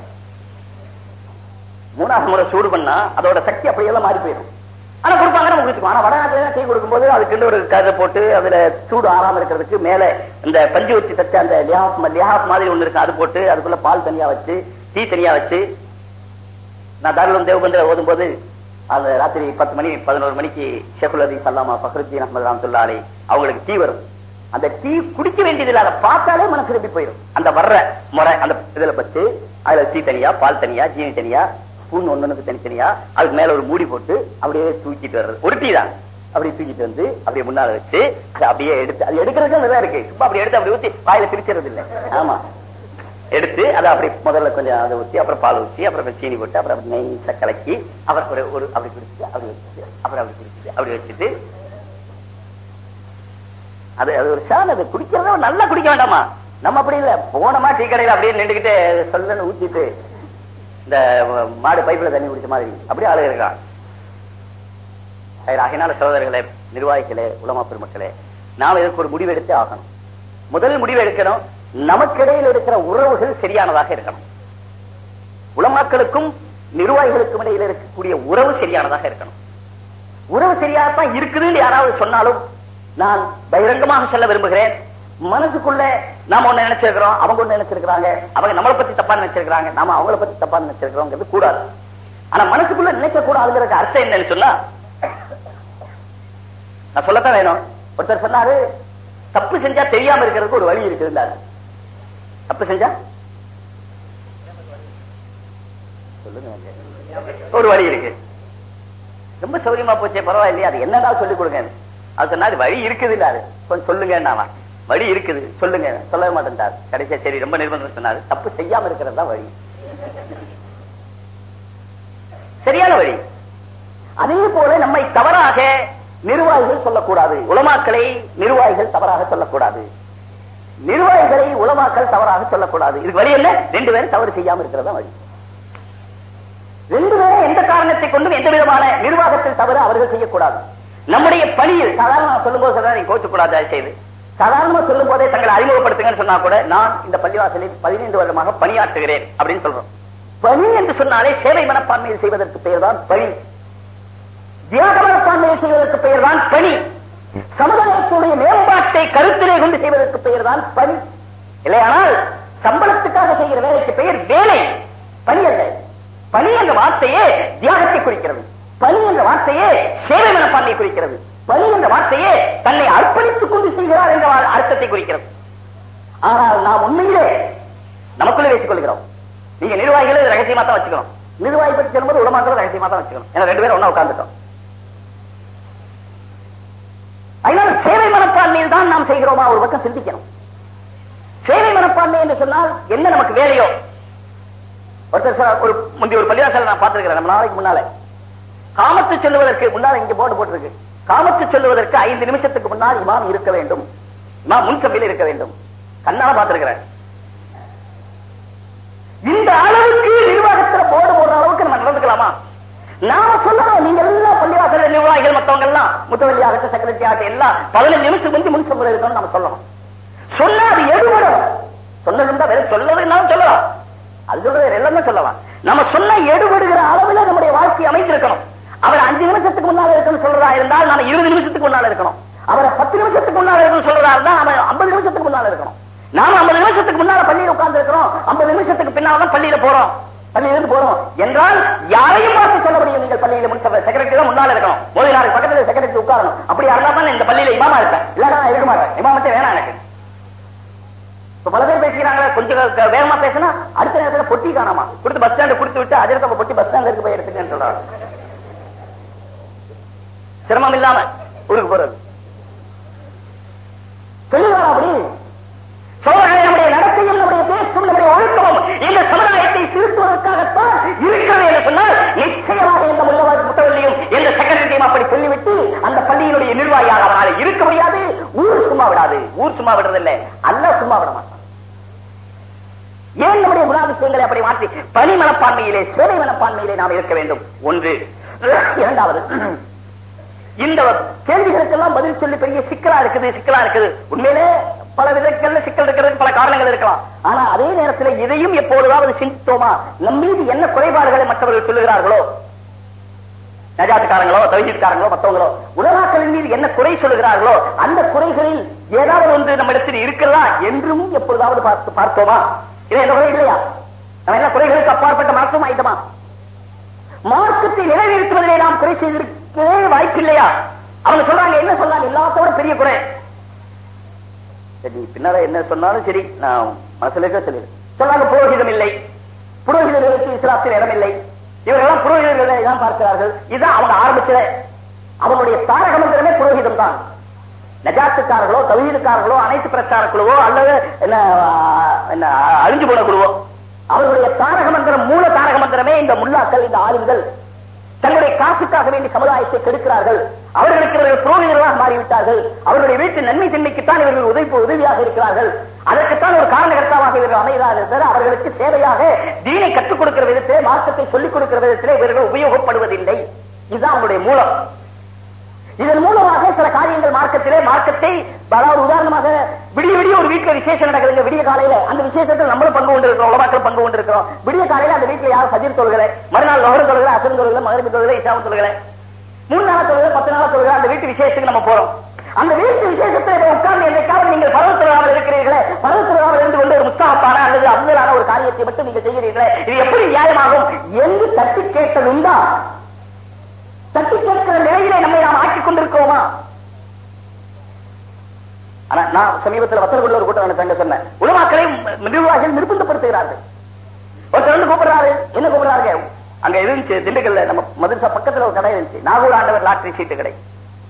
மூணாவது முறை சூடு பண்ணா அதோட சக்தி அப்படியெல்லாம் மாறி போயிடும் ஆனா கொடுப்பாங்க நம்ம குடிச்சுக்கோ ஆனா வடநாட்டுல டீ கொடுக்கும்போது அதுக்கு ஒரு கதை போட்டு அதுல சூடு ஆறாம இருக்கிறதுக்கு மேல இந்த பஞ்சு வச்சு தச்ச அந்த லியாப் லியாப் மாதிரி ஒண்ணு இருக்கு அது போட்டு அதுக்குள்ள பால் தனியா வச்சு டீ தனியா வச்சு நான் தாராளம் தேவபந்திர ஓதும் போது அந்த ராத்திரி பத்து மணி பதினோரு மணிக்கு ஷேகுல் அதி சல்லாமா ஃபஹருத்தீன் அஹமது ரஹமத்துல்லா அலி அவங்களுக்கு டீ வரும் அந்த டீ குடிக்க வேண்டியதில்லை அதை பார்த்தாலே மனசு நிரம்பி போயிடும் அந்த வர்ற முறை அந்த இதுல வச்சு அதுல டீ தனியா பால் தனியா ஜீனி தனியா ஸ்பூன் ஒண்ணுக்கு தனித்தனியா அதுக்கு மேல ஒரு மூடி போட்டு அப்படியே தூக்கிட்டு வர்றது ஒரு டீ தான் அப்படியே தூக்கிட்டு வந்து அப்படியே முன்னால வச்சு அதை அப்படியே எடுத்து அது எடுக்கிறதுக்கு நல்லா இருக்கு சும்மா அப்படி எடுத்து அப்படி ஊத்தி வாயில பிரிச்சுறது இல்லை ஆமா எடுத்து அதை அப்படி முதல்ல கொஞ்சம் அதை ஊத்தி அப்புறம் பால் ஊத்தி அப்புறம் கொஞ்சம் சீனி போட்டு அப்புறம் அப்படி நைஸா கலக்கி அப்புறம் ஒரு ஒரு அப்படி குடிச்சிட்டு அப்படி வச்சுட்டு அப்புறம் அப்படி குடிச்சிட்டு அப்படி வச்சுட்டு அது அது ஒரு ஷான் அது குடிக்கிறத நல்லா குடிக்க வேண்டாமா நம்ம அப்படி இல்ல போனமா டீ கடையில அப்படியே நின்றுகிட்டு சொல்லன்னு ஊத்திட்டு இந்த மாடு பைப்புல தண்ணி குடிச்ச மாதிரி அப்படியே ஆளு இருக்கான் சரி, ஆகையினால சகோதரர்களே நிர்வாகிகளே உலமா பெருமக்களே நாம் இதற்கு ஒரு முடிவு எடுத்தே ஆகணும் முதல் முடிவு எடுக்கணும் நமக்கிடையில் இருக்கிற உறவுகள் சரியானதாக இருக்கணும் உலமாக்களுக்கும் நிர்வாகிகளுக்கும் இடையில் இருக்கக்கூடிய உறவு சரியானதாக இருக்கணும் உறவு சரியாகத்தான் இருக்குதுன்னு யாராவது சொன்னாலும் நான் பகிரங்கமாக சொல்ல விரும்புகிறேன் மனசுக்குள்ள நாம ஒண்ணு நினைச்சிருக்கிறோம் அவங்க ஒண்ணு நினைச்சிருக்கிறாங்க அவங்க நம்மளை பத்தி தப்பா நினைச்சிருக்கிறாங்க நாம அவங்கள பத்தி தப்பா நினைச்சிருக்கிறோங்கிறது கூடாது ஆனா மனசுக்குள்ள நினைக்க கூடாதுங்கிறது அர்த்தம் என்னன்னு சொன்னா நான் சொல்லத்தான் வேணும் ஒருத்தர் சொன்னாரு தப்பு செஞ்சா தெரியாம இருக்கிறதுக்கு ஒரு வழி இருக்குதுண்டாரு தப்பு செஞ்சா சொல்லுங்க ஒரு வழி இருக்கு ரொம்ப சௌரியமா போச்சே பரவாயில்லையா அது என்னதான் சொல்லிக் கொடுங்க அது சொன்னா அது வழி இருக்குது இல்லாரு கொஞ்சம் சொல்லுங்க வழி இருக்குது சொல்லுங்க சொல்லவே மாட்டேன்டார் கடைசியா சரி ரொம்ப நிர்பந்தம் சொன்னாரு தப்பு செய்யாம இருக்கிறது தான் வழி சரியான வழி அதே போல நம்மை தவறாக நிர்வாகிகள் சொல்லக்கூடாது உலமாக்களை நிர்வாகிகள் தவறாக சொல்லக்கூடாது நிர்வாகிகளை உலமாக்கல் தவறாக சொல்லக்கூடாது இதுக்கு வழி என்ன ரெண்டு பேரும் தவறு செய்யாம இருக்கிறதா வழி ரெண்டு பேரும் எந்த காரணத்தை கொண்டும் எந்த விதமான நிர்வாகத்தில் தவறு அவர்கள் செய்யக்கூடாது நம்முடைய பணியில் சாதாரண சொல்லும் போது சொல்றேன் நீங்க கோச்சு கூடாது தயவு செய்து சாதாரணமா சொல்லும் போதே தங்களை அறிமுகப்படுத்துங்கன்னு சொன்னா கூட நான் இந்த பள்ளிவாசலில் பதினைந்து வருடமாக பணியாற்றுகிறேன் அப்படின்னு சொல்றோம் பணி என்று சொன்னாலே சேவை மனப்பான்மையில் செய்வதற்கு பெயர் தான் பணி தியாக மனப்பான்மையில் செய்வதற்கு பெயர் தான் பணி சமுதாயத்துடைய மேம்பாட்டை கருத்திலே கொண்டு செய்வதற்கு பெயர் தான் பணி இல்லையானால் சம்பளத்துக்காக செய்கிற வேலைக்கு பெயர் வேலை பணி அல்ல பணி என்ற வார்த்தையே தியாகத்தை குறிக்கிறது பணி என்ற வார்த்தையே சேவை மனப்பான்மையை குறிக்கிறது பணி என்ற வார்த்தையே தன்னை அர்ப்பணித்துக் கொண்டு செய்கிறார் என்ற அர்த்தத்தை குறிக்கிறது ஆனால் நாம் உண்மையிலே நமக்குள்ளே பேசிக் கொள்கிறோம் நீங்க நிர்வாகிகளை ரகசியமா தான் வச்சுக்கணும் நிர்வாகி பற்றி சொல்லும்போது உடமாக்கள் ரகசியமா தான் வச்சுக்கணும் ஏன்னா ரெண்டு பேரும் ஒண்ணா உட்கார்ந்துட்டோம் அதனால சேவை மனப்பான்மையில் தான் நாம் செய்கிறோமா ஒரு பக்கம் சிந்திக்கணும் சேவை மனப்பான்மை என்று சொன்னால் என்ன நமக்கு வேலையோ ஒருத்தர் சொன்னார், ஒரு முந்தி ஒரு பள்ளிவாசல நான் பார்த்திருக்கிறேன் நம்ம நாளைக்கு முன்னால காமத்து செல்லுவதற்கு முன்னால் இங்க போர்டு போட்டிருக்கு காமத்து செல்லுவதற்கு ஐந்து நிமிஷத்துக்கு முன்னால் இமாம் இருக்க வேண்டும் இமாம் முன்கம்பியில் இருக்க வேண்டும் கண்ணால பார்த்திருக்கிறேன் இந்த அளவுக்கு நிர்வாகத்துல போர்டு போடுற அளவுக்கு நம்ம நடந்துக்கலாமா நாம சொல்லணும் நீங்க எல்லாம் பள்ளிவாசல நிர்வாகிகள் மத்தவங்க எல்லாம் முத்தவல்லி ஆகட்டும் செக்ரட்டரி ஆகட்டும் எல்லாம் பதினஞ்சு நிமிஷம் முந்தி முன் சம்பளம் இருக்கணும் நம்ம சொல்லணும் சொன்னா அது எடுபடும் சொன்னதும் வேற சொல்லதுன்னாலும் சொல்லலாம் அது சொல்றது எல்லாமே சொல்லலாம் நம்ம சொன்ன எடுபடுகிற அளவுல நம்முடைய வாழ்க்கை அமைந்திருக்கணும் அவர் அஞ்சு நிமிஷத்துக்கு முன்னால இருக்கணும் சொல்றதா இருந்தால் நாம இருபது நிமிஷத்துக்கு முன்னால இருக்கணும் அவரை பத்து நிமிஷத்துக்கு முன்னால இருக்கணும் சொல்றதா இருந்தா அவன் ஐம்பது நிமிஷத்துக்கு முன்னால இருக்கணும் நாம ஐம்பது நிமிஷத்துக்கு முன்னால பள்ளியில உட்கார்ந்து இருக்கிறோம் ஐம்பது நிமிஷத்துக்கு பின்னால தான் பள்ளியில போறோம் பள்ளியில இருந்து போறோம் என்றால் யாரையும் பார்த்து சொல்ல முடியும் நீங்கள் பள்ளியில முன் செக்ரட்டரி தான் முன்னால இருக்கணும் மோதி நாளைக்கு பக்கத்துல செக்ரட்டரி உட்காரணும் அப்படி இருந்தா தான் இந்த பள்ளியில இமாமா இருப்பேன் இல்லன்னா நான் இருக்க மாட்டேன் இமாமத்தே வேணாம் எனக்கு இப்ப பல பேர் பேசிக்கிறாங்களே கொஞ்சம் க- வேகமா பேசினா அடுத்த நேரத்துல பொட்டி காணாமா கொடுத்து பஸ் ஸ்டாண்ட் கொடுத்து விட்டு அதிரத்த பொட்டி பஸ் ஸ்டாண்ட் இருக்கு போய் எடுத்துக்கன்னு சொல்றாங்க சிரமம் இல்லாம ஊருக்கு போறது சொல்லுவாரா அப்படி சோழர்களே நம்முடைய நடத்தையும் நம்முடைய பேச்சும் நம்முடைய ஒழுக்கமும் இந்த சமுதாயத்தை திருத்துவதற்காகத்தான் இருக்கிறது என்று சொன்னால் நிச்சயமாக இந்த முள்ளவ முட்டவள்ளியும் எந்த செக்ரட்டரியும் அப்படி சொல்லிவிட்டு அந்த பள்ளியினுடைய நிர்வாகியாக அவரால் இருக்க முடியாது ஊர் சும்மா விடாது ஊர் சும்மா விடுறதில்லை அல்ல சும்மா விட மாட்டான் ஏன் நம்முடைய குணாதிசயங்களை அப்படி மாற்றி பணி மனப்பான்மையிலே சேவை மனப்பான்மையிலே நாம் இருக்க வேண்டும் ஒன்று இரண்டாவது இந்த கேள்விகளுக்கெல்லாம் பதில் சொல்லி பெரிய சிக்கலா இருக்குது சிக்கலா இருக்குது உண்மையிலே பல விதங்கள்ல சிக்கல் இருக்கிறதுக்கு பல காரணங்கள் இருக்கலாம் ஆனா அதே நேரத்தில் இதையும் எப்பொழுதாவது சிந்தித்தோமா நம் மீது என்ன குறைபாடுகளை மற்றவர்கள் சொல்லுகிறார்களோ நஜாத்துக்காரங்களோ தவிஜீத்காரங்களோ மத்தவங்களோ உலகாக்களின் மீது என்ன குறை சொல்லுகிறார்களோ அந்த குறைகளில் ஏதாவது ஒன்று நம்ம இடத்தில் இருக்கிறதா என்றும் எப்பொழுதாவது பார்த்து பார்த்தோமா இது என்ன குறை இல்லையா நம்ம என்ன குறைகளுக்கு அப்பாற்பட்ட மனசும் ஆயிட்டமா மார்க்கத்தை நிறைவேற்றுவதிலே நாம் குறை செய்திருக்கவே வாய்ப்பில்லையா அவங்க சொல்றாங்க என்ன சொல்றாங்க எல்லாத்தோட பெரிய குறை சரி பின்னால என்ன சொன்னாலும் சரி நான் மனசுல இருக்க சொல்லிடு சொன்னாங்க புரோகிதம் இல்லை புரோகிதர்களுக்கு இஸ்லாத்தில் இடம் இல்லை இவர்களெல்லாம் புரோகிதர்களை தான் பார்க்கிறார்கள் இதுதான் அவங்க ஆரம்பிச்சத அவனுடைய தாரக மந்திரமே புரோகிதம் தான் நஜாத்துக்காரர்களோ தவீதுக்காரர்களோ அனைத்து பிரச்சார குழுவோ அல்லது என்ன ஆ, என்ன அழிஞ்சு போன குழுவோ அவர்களுடைய தாரக மந்திரம் மூல தாரக மந்திரமே இந்த முல்லாக்கள் இந்த ஆளுங்கள் தங்களுடைய காசுக்காக வேண்டி சமுதாயத்தை கெடுக்கிறார்கள் அவர்களுக்கு இவர்கள் புரோகிதர்களாக மாறிவிட்டார்கள் அவர்களுடைய வீட்டு நன்மை தன்மைக்குத்தான் இவர்கள் உதவி உதவியாக இருக்கிறார்கள் அதற்குத்தான் ஒரு காரணகர்த்தாவாக இவர்கள் அமைகிறார்கள் தவிர அவர்களுக்கு சேவையாக தீனை கற்றுக் கொடுக்கிற விதத்திலே மார்க்கத்தை சொல்லிக் கொடுக்கிற விதத்திலே இவர்கள் உபயோகப்படுவதில்லை இதுதான் அவங்களுடைய மூலம் இதன் மூலமாக சில காரியங்கள் மார்க்கத்திலே மார்க்கத்தை அதாவது உதாரணமாக விடிய விடிய ஒரு வீட்டுல விசேஷம் நடக்குதுங்க விடிய காலையில அந்த விசேஷத்தில் நம்மளும் பங்கு கொண்டு இருக்கிறோம் உலமாக்கள் பங்கு கொண்டு இருக்கிறோம் விடிய காலையில அந்த வீட்டுல யாரும் சஜீர் தொழுகலை மறுநாள் லோகர் தொழுகலை அசன் தொழுகலை மகரிபி தொழுகலை இஷாவும் தொழுகலை மூணு நாள் தொழுகலை பத்து நாள் தொழுகலை அந்த வீட்டு விசேஷத்துக்கு நம்ம போறோம் அந்த வீட்டு விசேஷத்தில் போய் உட்கார்ந்து என்னைக்காவது நீங்கள் பரவ திருவிழாவில் இருக்கிறீர்களே பரவ திருவிழாவில் இருந்து கொண்டு ஒரு முஸ்தாப்பான அல்லது அவ்வளான ஒரு காரியத்தை மட்டும் நீங்க செய்கிறீர்களே இது எப்படி நியாயமாகும் என்று தட்டி கேட்டதுண்டா தட்டி கேட்கிற நிலையிலே நம்மை நாம் ஆக்கிக் கொண்டிருக்கோமா ஆனா நான் சமீபத்தில் வத்தலகுள்ள ஒரு கூட்டம் நடத்தாங்க சொன்னேன் உலமாக்களை நிர்வாகிகள் நிர்பந்தப்படுத்துகிறார்கள் ஒருத்தர் வந்து கூப்பிடுறாரு என்ன கூப்பிடுறாரு அங்க இருந்துச்சு திண்டுக்கல்ல நம்ம மதுரசா பக்கத்துல ஒரு கடை இருந்துச்சு நாகூர் ஆண்டவர் லாட்டரி சீட்டு கடை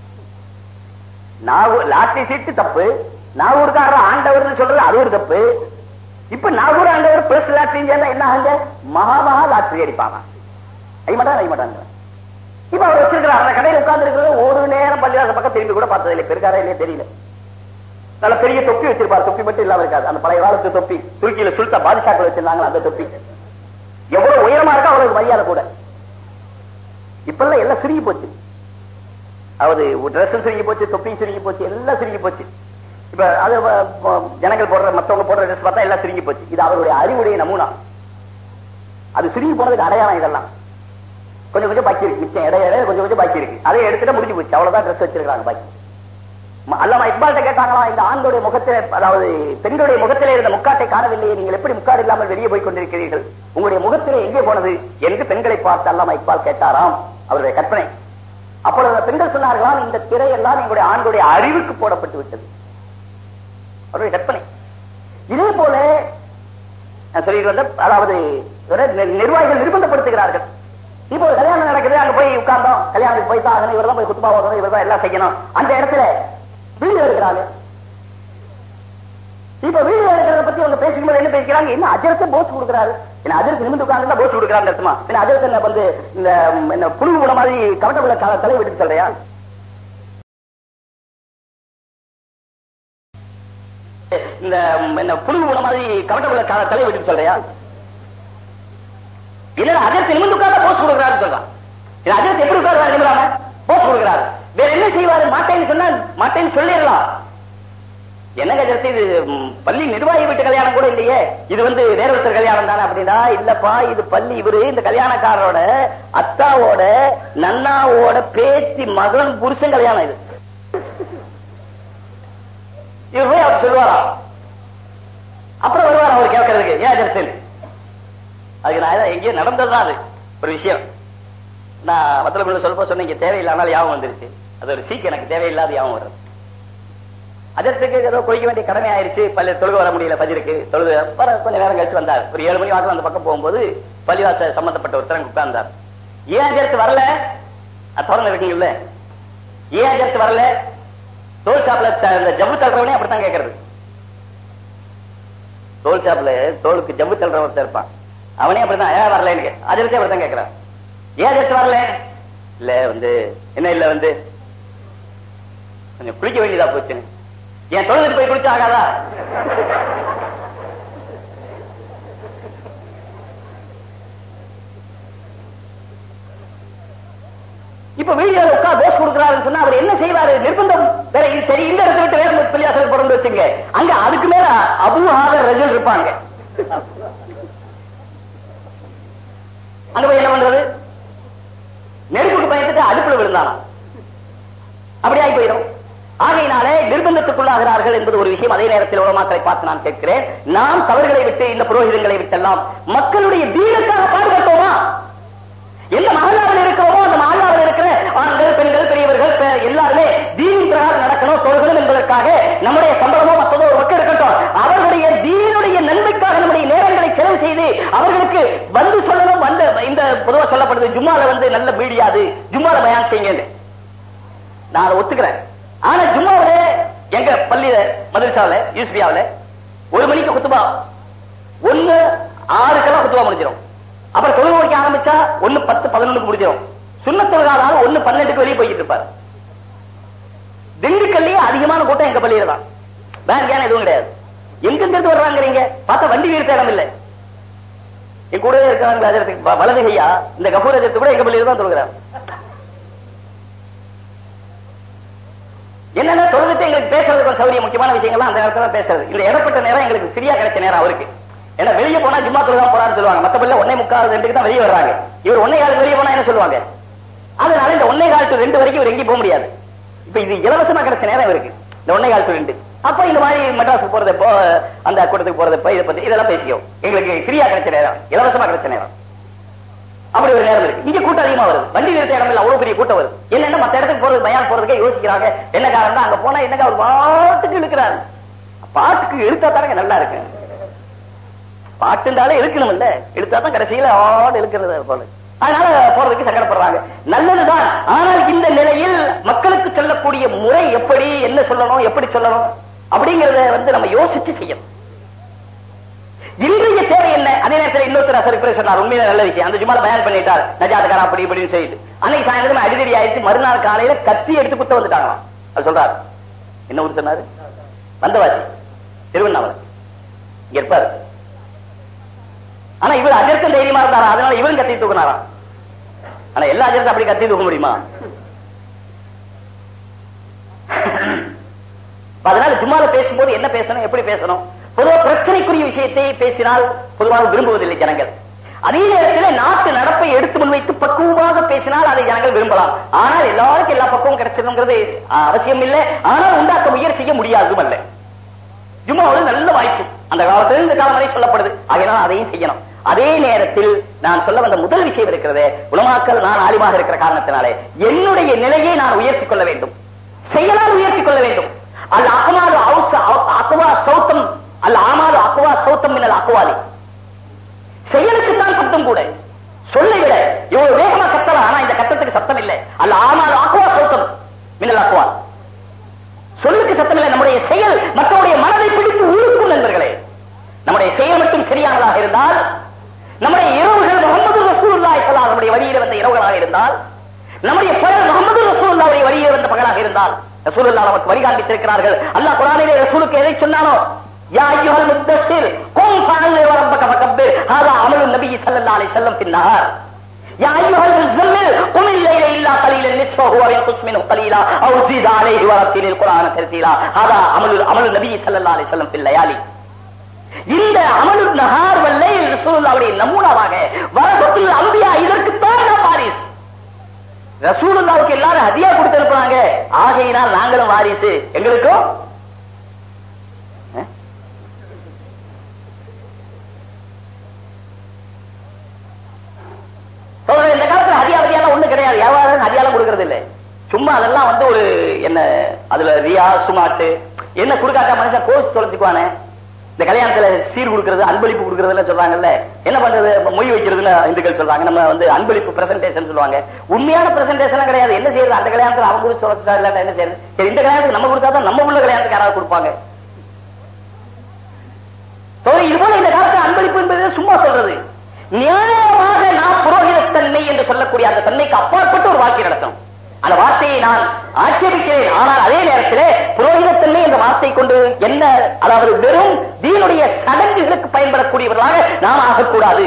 நாகூர் லாட்டரி சீட்டு தப்பு நாகூர்காரர் ஆண்டவர்னு சொல்றது அது ஒரு தப்பு இப்ப நாகூர் ஆண்டவர் பிளஸ் லாட்டரி என்ன ஆகுங்க மகா மகா லாட்டரி அடிப்பாங்க ஐ மாட்டாங்க ஐ மாட்டாங்க இப்ப அவர் வச்சிருக்கிறார் அந்த கடையில் உட்கார்ந்து இருக்கிறது ஒரு நேரம் பள்ளிவாசல் பக்கம் திரும்பி கூட பார்த்தது இல்லை பெருக்காரா இல்லையே தெரியல நல்ல பெரிய தொப்பி வச்சிருப்பார் தொப்பி மட்டும் இல்லாம இருக்காது அந்த பழைய காலத்து தொப்பி துருக்கியில சுல்தான் பாதிஷாக்கள் வச்சிருந்தாங்க அந்த தொப்பி எவ்வளவு உயரமா இருக்கோ அவ்வளவு மரியாதை கூட இப்பெல்லாம் எல்லாம் சுருங்கி போச்சு அதாவது ட்ரெஸ்ஸும் சுருங்கி போச்சு தொப்பியும் சுருங்கி போச்சு எல்லாம் சுருங்கி போச்சு இப்ப அது வ- வ- ஜனங்கள் போடுற மத்தவங்க போடுற ட்ரெஸ் பார்த்தா எல்லாம் சுருங்கி போச்சு இது அவருடைய அறிவுடைய நமூனா அது சுருங்கி போனதுக்கு அடையாளம் இதெல்லாம் கொஞ்சம் கொஞ்சம் பாக்கி இருக்கு மிச்சம் இடைய இடைய கொஞ்சம் கொஞ்சம் பாக்கி இருக்கு அதை எடுத்துட்டு முடிஞ்சு போச்சு அவ்வளவுதான் ட்ரெஸ் வச்சிருக்காங்க பாக்கி ம- அல்லாமா இக்பால்ட்ட கேட்டாங்களா இந்த ஆண்களுடைய முகத்திலே அதாவது பெண்களுடைய முகத்திலே இருந்த முக்காட்டை காணவில்லையே நீங்கள் எப்படி முக்காடு இல்லாமல் வெளியே போய் கொண்டிருக்கிறீர்கள் உங்களுடைய முகத்திலே எங்கே போனது என்று பெண்களை பார்த்து அல்லாமா இக்பால் கேட்டாராம் அவருடைய கற்பனை அப்பொழுது அந்த பெண்கள் சொன்னார்களாம் இந்த திரையெல்லாம் எங்களுடைய ஆண்களுடைய அறிவுக்கு போடப்பட்டு விட்டது அவருடைய கற்பனை இதே போல நான் சொல்லிட்டு வந்த அதாவது ஒரு நி- நிர்வாகிகள் நிர்பந்தப்படுத்துகிறார்கள் இப்போ ஒரு கல்யாணம் நடக்குது அங்க போய் உட்கார்ந்தோம் கல்யாணத்துக்கு போய் தான் ஆகணும் இவர் தான் போய் குத்துபா ஓடணும் இவர் தான் எல்லாம் செய்யணும் அந்த இடத்துல வீடியோ எடுக்கிறாங்க இப்ப வீடியோ எடுக்கிறத பத்தி அவங்க பேசும்போது என்ன பேசுறாங்க என்ன அஜரத்தை போஸ் கொடுக்குறாரு என்ன அஜரத்து நிமிந்து உட்கார்ந்து போஸ் கொடுக்குறாரு அர்த்தமா என்ன அஜரத்தை என்ன வந்து இந்த என்ன புழு கூட மாதிரி கவட்டமுள்ள தலை விட்டு சொல்றியா இந்த என்ன புழு கூட மாதிரி கவட்டமுள்ள தலை விட்டு சொல்றியா இல்ல அதற்கு நிமிந்து உட்கார்ந்து போஸ்ட் கொடுக்கிறாரு சொல்றான் இது அதற்கு எப்படி உட்கார்ந்து நிமிடாம போஸ்ட் கொடுக்கிறாரு வேற என்ன செய்வாரு மாட்டேன்னு சொன்னா மாட்டேன்னு சொல்லிடலாம் என்ன கஜரத்து இது ம், பள்ளி நிர்வாகி வீட்டு கல்யாணம் கூட இல்லையே இது வந்து வேற ஒருத்தர் கல்யாணம் தானே அப்படின்னா இல்லப்பா இது பள்ளி இவரு இந்த கல்யாணக்காரரோட அத்தாவோட நன்னாவோட பேத்தி மகன் புருஷன் கல்யாணம் இது இவர் போய் அவர் சொல்லுவாரா அப்புறம் வருவார் அவர் கேட்கறதுக்கு ஏன் அஜரத்தில் அதுக்கு நான் ஏதோ எங்கேயோ நடந்ததுதான் அது ஒரு விஷயம் நான் மத்தல சொல்ல சொன்னீங்க தேவையில்லாமல் யாபம் வந்துருச்சு அது ஒரு சீக்கு எனக்கு தேவையில்லாத யாபம் வருது அதற்கு ஏதோ கொய்க்க வேண்டிய கடமை ஆயிருச்சு பள்ளி தொழுக வர முடியல பஜருக்கு தொழுக வர கொஞ்ச நேரம் கழிச்சு வந்தார் ஒரு ஏழு மணி வாக்கில் அந்த பக்கம் போகும்போது பள்ளிவாச சம்பந்தப்பட்ட ஒருத்தர் அங்க உட்கார்ந்தார் ஏன் அஜரத்து வரல அது திறந்து இருக்கீங்கல்ல ஏன் அஜரத்து வரல தோல் ஷாப்ல ச- இந்த ஜம்மு தள்ளுறவனே அப்படித்தான் கேட்கறது தோல் ஷாப்ல தோலுக்கு ஜம்மு தள்ளுற ஒருத்தர் இருப்பான் அவனே அப்படிதான் ஏன் வரலன்னு கே- அஜரத்தே அப்படித்தான் கேட்கறான் ஏன் அஜரத்து வரல இல்ல வந்து என்ன இல்ல வந்து கொஞ்சம் குளிக்க வேண்டியதா போச்சுன்னு என் தொழுதுட்டு போய் குளிச்சா ஆகாதா இப்ப வீடியோ உட்கா போஸ் கொடுக்குறாருன்னு சொன்னா அவர் என்ன செய்வாரு நிர்பந்தம் வேற இது சரி இந்த இடத்துல விட்டு வேற பள்ளியாசல் போறோம்னு வச்சுங்க அங்க அதுக்கு மேல அபு ஆதர் ரஜல் இருப்பாங்க அங்க போய் என்ன பண்றது நெருப்புக்கு பயந்துட்டு அடுப்புல விழுந்தானா அப்படி ஆகி போயிடும் ஆகையினாலே நிர்பந்தத்துக்குள்ளாகிறார்கள் என்பது ஒரு விஷயம் அதே நேரத்தில் உலமாக்களை பார்த்து நான் கேட்கிறேன் நாம் தவறுகளை விட்டு இந்த புரோகிதங்களை விட்டெல்லாம் மக்களுடைய தீனுக்காக பாடுபட்டோமா எந்த மகளாவில் இருக்கிறோமோ அந்த மகளாவில் இருக்கிற ஆண்கள் பெண்கள் பெரியவர்கள் பெ- எல்லாருமே தீனின் பிரகாரம் நடக்கணும் தொழுகணும் என்பதற்காக நம்முடைய சம்பளமோ மற்றதோ ஒரு பக்கம் இருக்கட்டும் அவர்களுடைய தீனுடைய நன்மைக்காக நம்முடைய நேரங்களை செலவு செய்து அவர்களுக்கு வந்து சொல்லணும் வந்து இந்த பொதுவா சொல்லப்படுது ஜும்மால வந்து நல்ல மீடியாது ஜும்மால பயான் செய்யுங்க நான் அதை ஒத்துக்கிறேன் ஆனா ஜும்மாவில எங்க பள்ளியில மதுரசாவில யூஸ்பியாவில ஒரு மணிக்கு குத்துபா ஒண்ணு ஆறுக்கெல்லாம் குத்துபா முடிஞ்சிடும் அப்புறம் தொழில் வைக்க ஆரம்பிச்சா ஒண்ணு பத்து பதினொன்னுக்கு முடிஞ்சிடும் சுண்ணத்தொழுகாதாலும் ஒண்ணு பன்னெண்டுக்கு வெளியே போய்கிட்டு இருப்பாரு திண்டுக்கல்லையே அதிகமான கூட்டம் எங்க பள்ளியில தான் வேற ஏன் எதுவும் கிடையாது எங்க இருந்து வர்றாங்கிறீங்க பார்த்தா வண்டி நிறுத்த இடம் இல்லை என் கூடவே இருக்கிறாங்க அஜரத்துக்கு வலது கையா இந்த கபூர் அஜரத்து கூட எங்க பள்ளியில தான் தொழுகிறார் என்னன்னா தொழுதுட்டு எங்களுக்கு பேசுறதுக்கு கொஞ்சம் சௌரியம் முக்கியமான விஷயங்கள்லாம் அந்த நேரத்துல தான் பேசுறது இந்த இடப்பட்ட நேரம் எங்களுக்கு ஃப்ரீயா கிடைச்ச நேரம் அவருக்கு ஏன்னா வெளியே போனா ஜும்மா தொழுதான் போறான்னு சொல்லுவாங்க மத்த பள்ளியில ஒன்னே முக்கால் ரெண்டுக்கு தான் வெளியே வர்றாங்க இவர் ஒன்னே காலுக்கு வெளியே போனா என்ன சொல்லுவாங்க அதனால இந்த ஒன்னே கால் டு ரெண்டு வரைக்கும் இவர் எங்கேயும் போக முடியாது இப்ப இது இலவசமா கிடைச்ச நேரம் இவருக்கு இந்த ஒன்னே கால் டு ரெண்டு அப்ப இந்த மாதிரி மெட்ராஸுக்கு போறதப்போ அந்த கூட்டத்துக்கு போறதப்போ இதை பத்தி இதெல்லாம் பேசிக்கோ எங்களுக்கு ஃப்ரீயா கிடைச்ச நேரம் இலவசமா கிடைச்ச நேரம் அப்படி ஒரு நேரம் இருக்கு இங்க கூட்டம் அதிகமா வருது வண்டி நிறுத்த இடம் இல்ல அவ்வளவு பெரிய கூட்டம் வருது என்னன்னா மத்த இடத்துக்கு போறது பயான் போறதுக்கே யோசிக்கிறாங்க என்ன காரணம் அங்க போனா என்னங்க அவர் பாட்டுக்கு இழுக்கிறாரு பாட்டுக்கு இழுத்தா தானங்க நல்லா இருக்கு பாட்டுண்டாலே இழுக்கணும் இல்ல இழுத்தா தான் கடைசியில ஆடு இழுக்கிறது போல அதனால போறதுக்கு சங்கடப்படுறாங்க நல்லதுதான் ஆனால் இந்த நிலையில் மக்களுக்கு சொல்லக்கூடிய முறை எப்படி என்ன சொல்லணும் எப்படி சொல்லணும் அப்படிங்கறத வந்து நம்ம யோசிச்சு செய்யணும் இன்றைய தேவை என்ன அதே நேரத்தில் இன்னொருத்தர் அசர் இப்படி சொன்னார் உண்மையில நல்ல விஷயம் அந்த ஜுமால பயன் பண்ணிட்டார் நஜாத்துக்காரன் அப்படி இப்படின்னு சொல்லிட்டு அன்னைக்கு சாயந்தரம் அடிதடி ஆயிடுச்சு மறுநாள் காலையில கத்தி எடுத்து குத்த வந்துட்டாங்களாம் அது சொல்றாரு என்ன ஊர் சொன்னாரு வந்தவாசி திருவண்ணாமலை இங்க இருப்பாரு ஆனா இவர் அஜர்க்கும் தைரியமா இருந்தாரா அதனால இவரும் கத்தி தூக்குனாரா ஆனா எல்லா அஜர்க்கும் அப்படி கத்தி தூக்க முடியுமா அதனால ஜும்மால பேசும்போது என்ன பேசணும் எப்படி பேசணும் பொதுவா பிரச்சனைக்குரிய விஷயத்தை பேசினால் பொதுவாக விரும்புவதில்லை ஜனங்கள் அதே நேரத்தில் நாட்டு நடப்பை எடுத்து முன்வைத்து பக்குவமாக பேசினால் அதை ஜனங்கள் விரும்பலாம் ஆனால் எல்லாருக்கும் எல்லா பக்குவம் கிடைச்சிருங்கிறது அவசியம் இல்லை ஆனால் உண்டாக்க முயற்சி செய்ய முடியாதும் அல்ல ஜும்மாவில் நல்ல வாய்ப்பு அந்த காலத்தில் இந்த காலம் வரை சொல்லப்படுது ஆகையினால் அதையும் செய்யணும் அதே நேரத்தில் நான் சொல்ல வந்த முதல் விஷயம் இருக்கிறது உலமாக்கல் நான் ஆலிமாக இருக்கிற காரணத்தினாலே என்னுடைய நிலையை நான் உயர்த்திக் கொள்ள வேண்டும் செயலால் உயர்த்திக் கொள்ள வேண்டும் அல்ல அகமாறு அக்குவா சௌத்தம் அல்ல ஆமாறு அக்குவா சௌத்தம் மின்னல் அக்குவாலி செயலுக்குத்தான் சத்தம் கூட சொல்லை விட இவ்வளவு வேகமா கத்தலாம் ஆனா இந்த கத்தத்துக்கு சத்தம் இல்லை அல்ல ஆமாறு அக்குவா சௌத்தம் மின்னல் அக்குவால் சொல்லுக்கு சத்தம் இல்லை நம்முடைய செயல் மற்றவருடைய மனதை பிடித்து உருக்கும் நண்பர்களே நம்முடைய செயல் மட்டும் சரியானதாக இருந்தால் நம்முடைய இரவுகள் முகமது ரசூல்லாய் சலா நம்முடைய வழியில் வந்த இரவுகளாக இருந்தால் நம்முடைய பகல் முகமது ரசூல்லாவுடைய வழியில் வந்த பகலாக இருந்தால் ரசூலுல்லா நமக்கு வழிகாட்டித்திருக்கிறார்கள் அல்லாஹ் குரானிலே ரசூலுக்கு எதை சொன்னானோ யா அய்யுஹல் முத்தஸ்ஸிர் கும் ஃபஅல்லி வரப்பக ஃபகப்பிர் ஹாதா அமலு நபி ஸல்லல்லாஹு அலைஹி வஸல்லம் ஃபின் நஹார் யா அய்யுஹல் முஸம்மில் கும் இல்லைல இல்லா கலீலன் நிஸ்ஃபஹு வ யன்குஸ் மின்ஹு கலீலா அவ் ஸீத் அலைஹி வ ரத்திலில் குர்ஆன தர்தீலா ஹாதா அமலு அமலு நபி ஸல்லல்லாஹு அலைஹி வஸல்லம் ஃபில் லயாலி இந்த அமலு நஹார் வல்லை ரசூலுல்லாஹ்வுடைய நமூனாவாக வரகத்துல் அன்பியா இதற்குத்தான் நாம் வாரிஸ் ரசூலுல்லாவுக்கு எல்லாரும் ஹதியா கொடுத்து அனுப்புறாங்க ஆகையினால் நாங்களும் வாரிசு எங்களுக்கும் இந்த காலத்துல ஹதியா ஹதியாலாம் ஒண்ணு கிடையாது வியாபாரம் ஹதியாலாம் கொடுக்கறது இல்லை சும்மா அதெல்லாம் வந்து ஒரு என்ன அதுல ரியா சுமாட்டு என்ன கொடுக்காட்டா மனுஷன் கோர்ஸ் தொலைச்சுக்குவானே இந்த கல்யாணத்துல சீர் கொடுக்கறது அன்பளிப்பு கொடுக்கறதுல சொல்றாங்கல்ல என்ன பண்றது மொய் வைக்கிறதுல இந்துக்கள் சொல்றாங்க நம்ம வந்து அன்பளிப்பு பிரசன்டேஷன் சொல்லுவாங்க உண்மையான பிரசன்டேஷன் கிடையாது என்ன செய்யறது அந்த கல்யாணத்துல அவங்க கொடுத்து சொல்லிட்டா இல்ல என்ன செய்யறது சரி இந்த கல்யாணத்துக்கு நம்ம கொடுத்தாதான் நம்ம உள்ள கல்யாணத்துக்கு யாராவது கொடுப்பாங்க இது போல இந்த காலத்துல அன்பளிப்பு என்பது சும்மா சொல்றது நியாயமாக நான் புரோகிதத்தன்மை என்று சொல்லக்கூடிய அந்த தன்மைக்கு அப்பாற்பட்டு ஒரு வாக்கியம் நடத்தணும் அந்த வார்த்தையை நான் ஆட்சேபிக்கிறேன் ஆனால் அதே நேரத்தில் புரோகிதத்தன்மை என்ற வார்த்தை கொண்டு என்ன அதாவது வெறும் தீனுடைய சடங்குகளுக்கு பயன்படக்கூடியவர்களாக நாம் ஆகக்கூடாது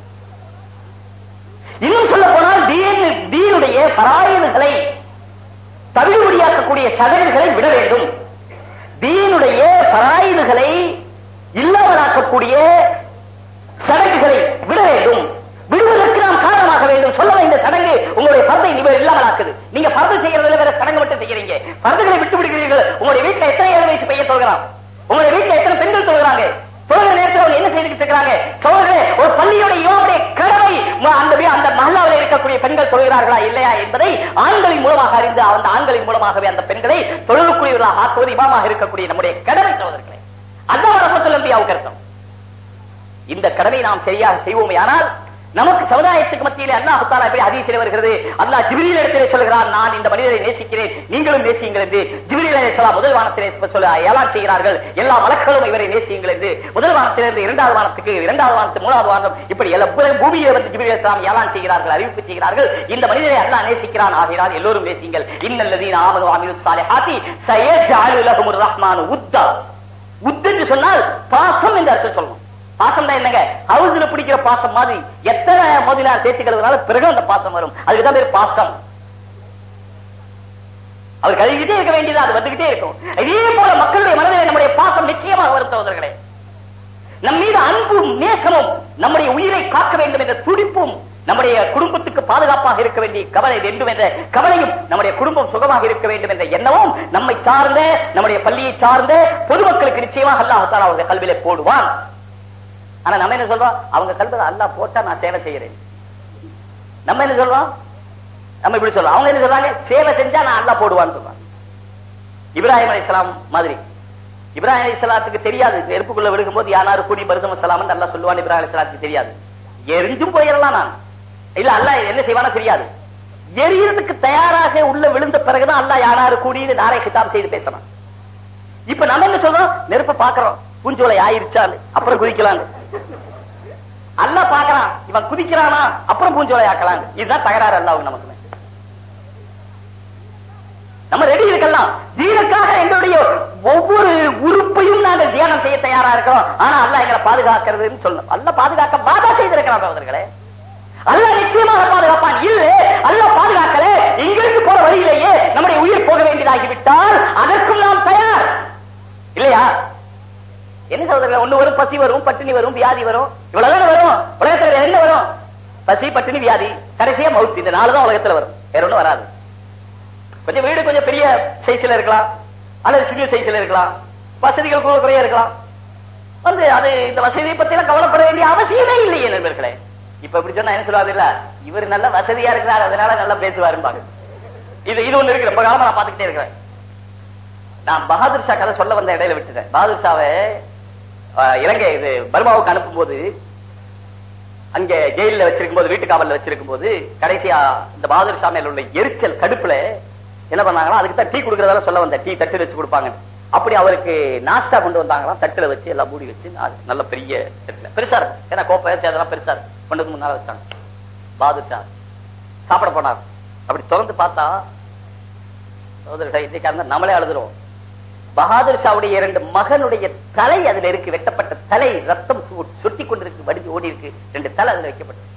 இன்னும் சொல்ல போனால் தீன் தீனுடைய பராயணுகளை தவிடுபடியாக்கக்கூடிய சடங்குகளை விட வேண்டும் தீனுடைய பராயுதுகளை இல்லாமலாக்கக்கூடிய சடங்குகளை விட வேண்டும் விடுவதற்கு நாம் காரணமாக வேண்டும் சொல்ல இந்த சடங்கு உங்களுடைய பர்தை இல்லாமலாக்குது நீங்க பர்தை செய்யறதுல வேற சடங்கு மட்டும் செய்யறீங்க பர்தைகளை விட்டு விடுகிறீர்கள் உங்களுடைய வீட்டுல எத்தனை ஏழு வயசு பையன் தொழுகிறான் உங்களுடைய வீட்டுல எத்தனை பெண்கள் தொழுகிறாங்க தொழுகிற நேரத்தில் அவங்க என்ன செய்துட்டு இருக்கிறாங்க சோழர்களே ஒரு பள்ளியோட யோகடைய கடமை அந்த அந்த மல்லாவில் இருக்கக்கூடிய பெண்கள் தொழுகிறார்களா இல்லையா என்பதை ஆண்களின் மூலமாக அறிந்து அந்த ஆண்களின் மூலமாகவே அந்த பெண்களை தொழுகக்கூடியவர்களாக ஆக்குவது இமாமாக இருக்கக்கூடிய நம்முடைய கடமை சோதர்களே அதான் ரசத்தில் நம்பியாவுக்கு அர்த்தம் இந்த கடமை நாம் சரியாக செய்வோமே ஆனால் நமக்கு சமுதாயத்துக்கு மத்தியிலே அல்லாஹ் தாலா எப்படி ஹதீஸில் வருகிறது அல்லாஹ் ஜிப்ரீல் இடத்திலே சொல்கிறார் நான் இந்த மனிதரை நேசிக்கிறேன் நீங்களும் நேசியுங்கள் என்று ஜிப்ரீல் அலைஹிஸ்ஸலாம் முதல் வானத்திலே சொல்ல ஏலான் செய்கிறார்கள் எல்லா மலக்களும் இவரை நேசியுங்கள் என்று முதல் வானத்திலிருந்து இரண்டாவது வானத்துக்கு இரண்டாவது வானத்து மூணாவது வானம் இப்படி எல்லா பூமியிலே வந்து ஜிப்ரீல் அலைஹிஸ்ஸலாம் ஏலான் செய்கிறார்கள் அறிவிப்பு செய்கிறார்கள் இந்த மனிதரை அல்லாஹ் நேசிக்கிறான் ஆகிறார் எல்லோரும் நேசியுங்கள் இன்னல்லதீன ஆமனு அமிலு சாலிஹாத்தி சயஜஅலு லஹுமுர் ரஹ்மானு உத்தா உத் என்று சொன்னால் பாசம் என்று அர்த்தம் சொல்லணும் பாசம் தான் என்னங்க ஹவுஸ்ல பிடிக்கிற பாசம் மாதிரி எத்தனை மோதினார் தேய்ச்சி கழுவுனால பிறகு அந்த பாசம் வரும் அதுக்கு தான் பேர் பாசம் அவர் கழுவிக்கிட்டே இருக்க வேண்டியது அது வந்துகிட்டே இருக்கும் இதே போல மக்களுடைய மனதில் நம்முடைய பாசம் நிச்சயமாக வரும் சகோதரர்களே நம் மீது அன்பும் நேசமும் நம்முடைய உயிரை காக்க வேண்டும் என்ற துடிப்பும் நம்முடைய குடும்பத்துக்கு பாதுகாப்பாக இருக்க வேண்டிய கவலை வேண்டும் என்ற கவலையும் நம்முடைய குடும்பம் சுகமாக இருக்க வேண்டும் என்ற எண்ணமும் நம்மை சார்ந்த நம்முடைய பள்ளியை சார்ந்த பொதுமக்களுக்கு நிச்சயமாக அல்லாஹால அவருடைய கல்வியில போடுவான் ஆனா நம்ம என்ன சொல்றோம் அவங்க கல்வியில அல்லா போட்டா நான் சேவை செய்யறேன் நம்ம என்ன சொல்றோம் நம்ம இப்படி சொல்றோம் அவங்க என்ன சொல்றாங்க சேவை செஞ்சா நான் அல்லா போடுவான்னு சொல்றாங்க இப்ராஹிம் அலி இஸ்லாம் மாதிரி இப்ராஹிம் அலி இஸ்லாத்துக்கு தெரியாது நெருப்புக்குள்ள விழுகும் போது யானாரு கூடி மருதம் சலாம் நல்லா சொல்லுவான் இப்ராஹிம் அலி இஸ்லாத்துக்கு தெரியாது எரிஞ்சும் போயிடலாம் நான் இல்ல அல்ல என்ன செய்வானா தெரியாது எரியறதுக்கு தயாராக உள்ள விழுந்த பிறகுதான் அல்லா யானாரு கூடி நாரை கிதாப் செய்து பேசலாம் இப்ப நம்ம என்ன சொல்றோம் நெருப்ப பாக்குறோம் பூஞ்சோலை ஆயிருச்சான்னு அப்புறம் குதிக்கலாம் அல்ல பாக்குறான் இவன் குதிக்கிறானா அப்புறம் பூஞ்சோலை ஆக்கலாம் இதுதான் தகராறு அல்லாவுக்கு நமக்கு நம்ம ரெடி இருக்கலாம் தீனுக்காக எங்களுடைய ஒவ்வொரு உறுப்பு தயாரா இருக்கிறோம் ஆனா அல்லாஹ் எங்களை பாதுகாக்கிறதுன்னு சொல்லணும் அல்லாஹ் பாதுகாக்க வாதா செய்திருக்கிறான் சகோதரர்களே அல்லாஹ் நிச்சயமாக பாதுகாப்பான் இல்ல அல்லாஹ் பாதுகாக்கல இங்கிருந்து போற வழியிலேயே நம்முடைய உயிர் போக வேண்டியதாகிவிட்டால் அதற்கும் நாம் தயார் இல்லையா என்ன சகோதரர்கள் ஒண்ணு வரும் பசி வரும் பட்டினி வரும் வியாதி வரும் இவ்வளவுதானே வரும் உலகத்துல வேற என்ன வரும் பசி பட்டினி வியாதி கடைசியா மவுத் இந்த நாலு தான் உலகத்துல வரும் வேற ஒண்ணும் வராது கொஞ்சம் வீடு கொஞ்சம் பெரிய சைஸ்ல இருக்கலாம் அல்லது சிறிய சைஸ்ல இருக்கலாம் வசதிகள் கூட குறைய இருக்கலாம் வந்து அது இந்த வசதியை பத்தி எல்லாம் கவலைப்பட வேண்டிய அவசியமே இல்லையே நண்பர்களே இப்ப இப்படி சொன்னா என்ன சொல்லுவாது இல்ல இவர் நல்ல வசதியா இருக்கிறார் அதனால நல்லா பேசுவாரும்பாங்க இது இது ஒண்ணு இருக்கு ரொம்ப காலமா நான் பாத்துக்கிட்டே இருக்கிறேன் நான் பகதூர் ஷா கதை சொல்ல வந்த இடையில விட்டுட்டேன் பகதூர் ஷாவை அஹ், இலங்கை இது பர்மாவுக்கு அனுப்பும் போது அங்க ஜெயில வச்சிருக்கும் போது வீட்டு காவல்ல வச்சிருக்கும் போது கடைசியா இந்த பகதூர் ஷா மேல உள்ள எரிச்சல் கடுப்புல என்ன பண்ணாங்களா அதுக்கு தான் டீ குடுக்கறதால சொல்ல வந்தேன் டீ தட்டு வச்சு கொடுப்பாங்க அப்படி அவருக்கு நாஸ்டா கொண்டு வந்தாங்களாம் தட்டுல வச்சு எல்லாம் மூடி வச்சு நா- நல்ல பெரிய தட்டுல பெருசா இருக்கும் ஏன்னா கோப்பை அதெல்லாம் பெருசா இருக்கும் கொண்டு வந்து முன்னால வச்சாங்க பகதூர் ஷா சாப்பிட போனார் அப்படி திறந்து பார்த்தா சகோதரர்களே, இன்னைக்கு அந்த நம்மளே அழுதுறோம் பகாதூர் ஷாவுடைய இரண்டு மகனுடைய தலை அதுல இருக்கு வெட்டப்பட்ட தலை ரத்தம் சு- சொட்டி கொண்டிருக்கு வடிஞ்சு ஓடி இருக்கு ரெண்டு தலை அதுல வைக்கப்பட்டது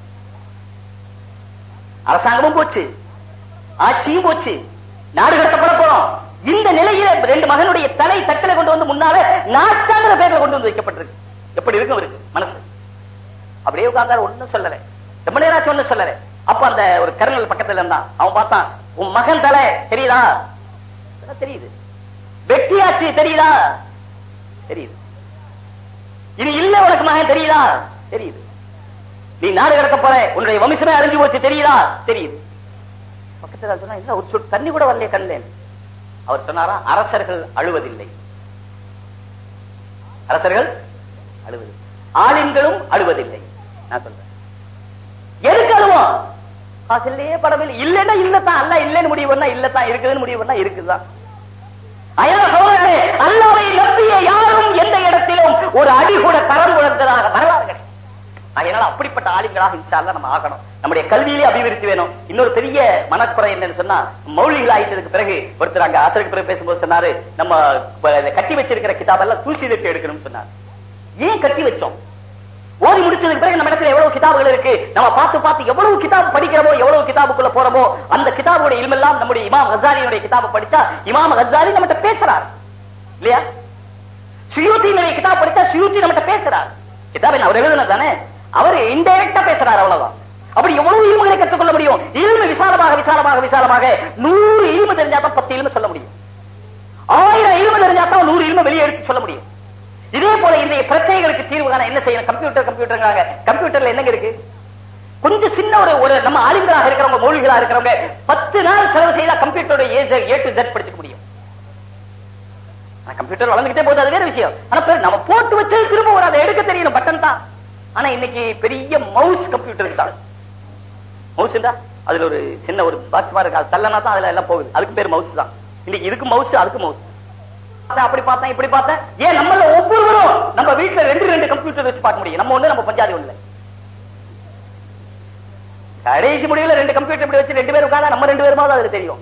அரசாங்கமும் போச்சு ஆட்சியும் போச்சு நாடு கடத்தப்பட போறோம் இந்த நிலையில ரெண்டு மகனுடைய தலை தட்டில கொண்டு வந்து முன்னால நாஸ்டாங்கிற பேர்ல கொண்டு வந்து வைக்கப்பட்டிருக்கு எப்படி இருக்கும் அவருக்கு மனசு அப்படியே உட்கார்ந்தாரு ஒண்ணும் சொல்லல ரொம்ப நேரம் ஆச்சு ஒண்ணும் சொல்லல அப்ப அந்த ஒரு கர்னல் பக்கத்துல இருந்தான் அவன் பார்த்தான் உன் மகன் தலை தெரியுதா "அதான் தெரியுது வெட்டியாச்சு தெரியுதா தெரியுது இது இல்ல உனக்கு மகன் தெரியுதா தெரியுது நீ நாடு கடத்த போற உன்னுடைய வம்சமே அழிஞ்சு போச்சு தெரியுதா தெரியுது பக்கத்துல சொன்னா இல்ல ஒரு சொட்டு தண்ணி கூட வரலையே கண்லேன் அவர் சொன்னாரா அரசர்கள் அழுவதில்லை அரசர்கள் அழுவதில்லை ஆளின்களும் அழுவதில்லை நான் சொல்றேன் எதுக்கு அழுவோம் காசு இல்லையே படம் இல்லை இல்லைன்னா இல்லத்தான் அல்ல இல்லைன்னு முடிவு பண்ணா இல்லத்தான் இருக்குதுன்னு முடிவு பண்ணா இருக்குதான் அயல சோழர்களே அல்லாவை நம்பிய யாரும் எந்த இடத்திலும் ஒரு அடி கூட தரம் குழந்ததாக வரலாறு கிடையாது. அதனால அப்படிப்பட்ட ஆளுங்களாக இன்ஷா அல்லாஹ் நம்ம ஆகணும் நம்முடைய கல்வியிலே அபிவிருத்தி வேணும் இன்னொரு பெரிய மனக்குறை என்னன்னு சொன்னா மௌலிகள் ஆயிட்டதுக்கு பிறகு ஒருத்தர் அங்க ஆசிரியருக்கு பிறகு பேசும்போது சொன்னாரு நம்ம இப்ப இந்த கட்டி வச்சிருக்கிற கிதாபெல்லாம் தூசி தட்டி எடுக்கணும்னு சொன்னார் ஏன் கட்டி வச்சோம் ஓதி முடிச்சதுக்கு பிறகு நம்ம இடத்துல எவ்வளவு கிதாபுகள் இருக்கு நம்ம பார்த்து பார்த்து எவ்வளவு கிதாப் படிக்கிறோமோ எவ்வளவு கிதாபுக்குள்ள போறோமோ அந்த கிதாபுடைய இல்மெல்லாம் நம்முடைய இமாம் ஹசாரியுடைய கிதாபை படிச்சா இமாம் ஹசாரி நம்மகிட்ட பேசுறார் இல்லையா சுயூத்தினுடைய கிதாப் படிச்சா சுயூத்தி நம்மகிட்ட பேசுறார் கிதாபை அவர் எழுதுனது தானே அவர் இன்டைரக்டா பேசுறார் அவ்வளவுதான் அப்படி எவ்வளவு இல்முகளை கற்றுக்கொள்ள முடியும் இல்மு விசாலமாக விசாலமாக விசாலமாக நூறு இல்மு தெரிஞ்சா தான் பத்து இல்மு சொல்ல முடியும் ஆயிரம் இல்மு தெரிஞ்சா தான் நூறு இல்மு வெளியே எடுத்து சொல்ல முடியும் இதே போல இன்றைய பிரச்சனைகளுக்கு தீர்வு காண என்ன செய்யணும் கம்ப்யூட்டர் கம்ப்யூட்டர் கம்ப்யூட்டர்ல என்னங்க இருக்கு கொஞ்சம் சின்ன ஒரு ஒரு நம்ம ஆளுங்களாக இருக்கிறவங்க மொழிகளா இருக்கிறவங்க பத்து நாள் செலவு செய்தா கம்ப்யூட்டரோட ஏ டு ஜெட் படிச்சுக்க முடியும் ஆனா கம்ப்யூட்டர் வளர்ந்துகிட்டே போகுது அது வேற விஷயம் ஆனா பிறகு நம்ம போட்டு வச்சது திரும்ப ஒரு அதை எடுக்க தெரியணும் பட்டன் தான் ஆனா இன்னைக்கு பெரிய மவுஸ் கம்ப்யூட்டர் தான் மவுஸ் அதுல ஒரு சின்ன ஒரு பாக்ஸ் மாதிரி இருக்கு அது தள்ளனா தான் அதுல எல்லாம் போகுது அதுக்கு பேர் மவுஸ் தான் இன்னைக்கு இதுக்கு மவுஸ் அதுக்கு மவுஸ் அப்படி பார்த்தேன் இப்படி பார்த்தேன் ஏன் நம்மள ஒவ்வொருவரும் நம்ம வீட்டுல ரெண்டு ரெண்டு கம்ப்யூட்டர் வச்சு பார்க்க முடியும் நம்ம ஒண்ணு நம்ம பஞ்சாதி ஒண்ணு கடைசி முடிவுல ரெண்டு கம்ப்யூட்டர் இப்படி வச்சு ரெண்டு பேரும் உட்கார்ந்தா நம்ம ரெண்டு பேருமாவது அதுல தெரியும்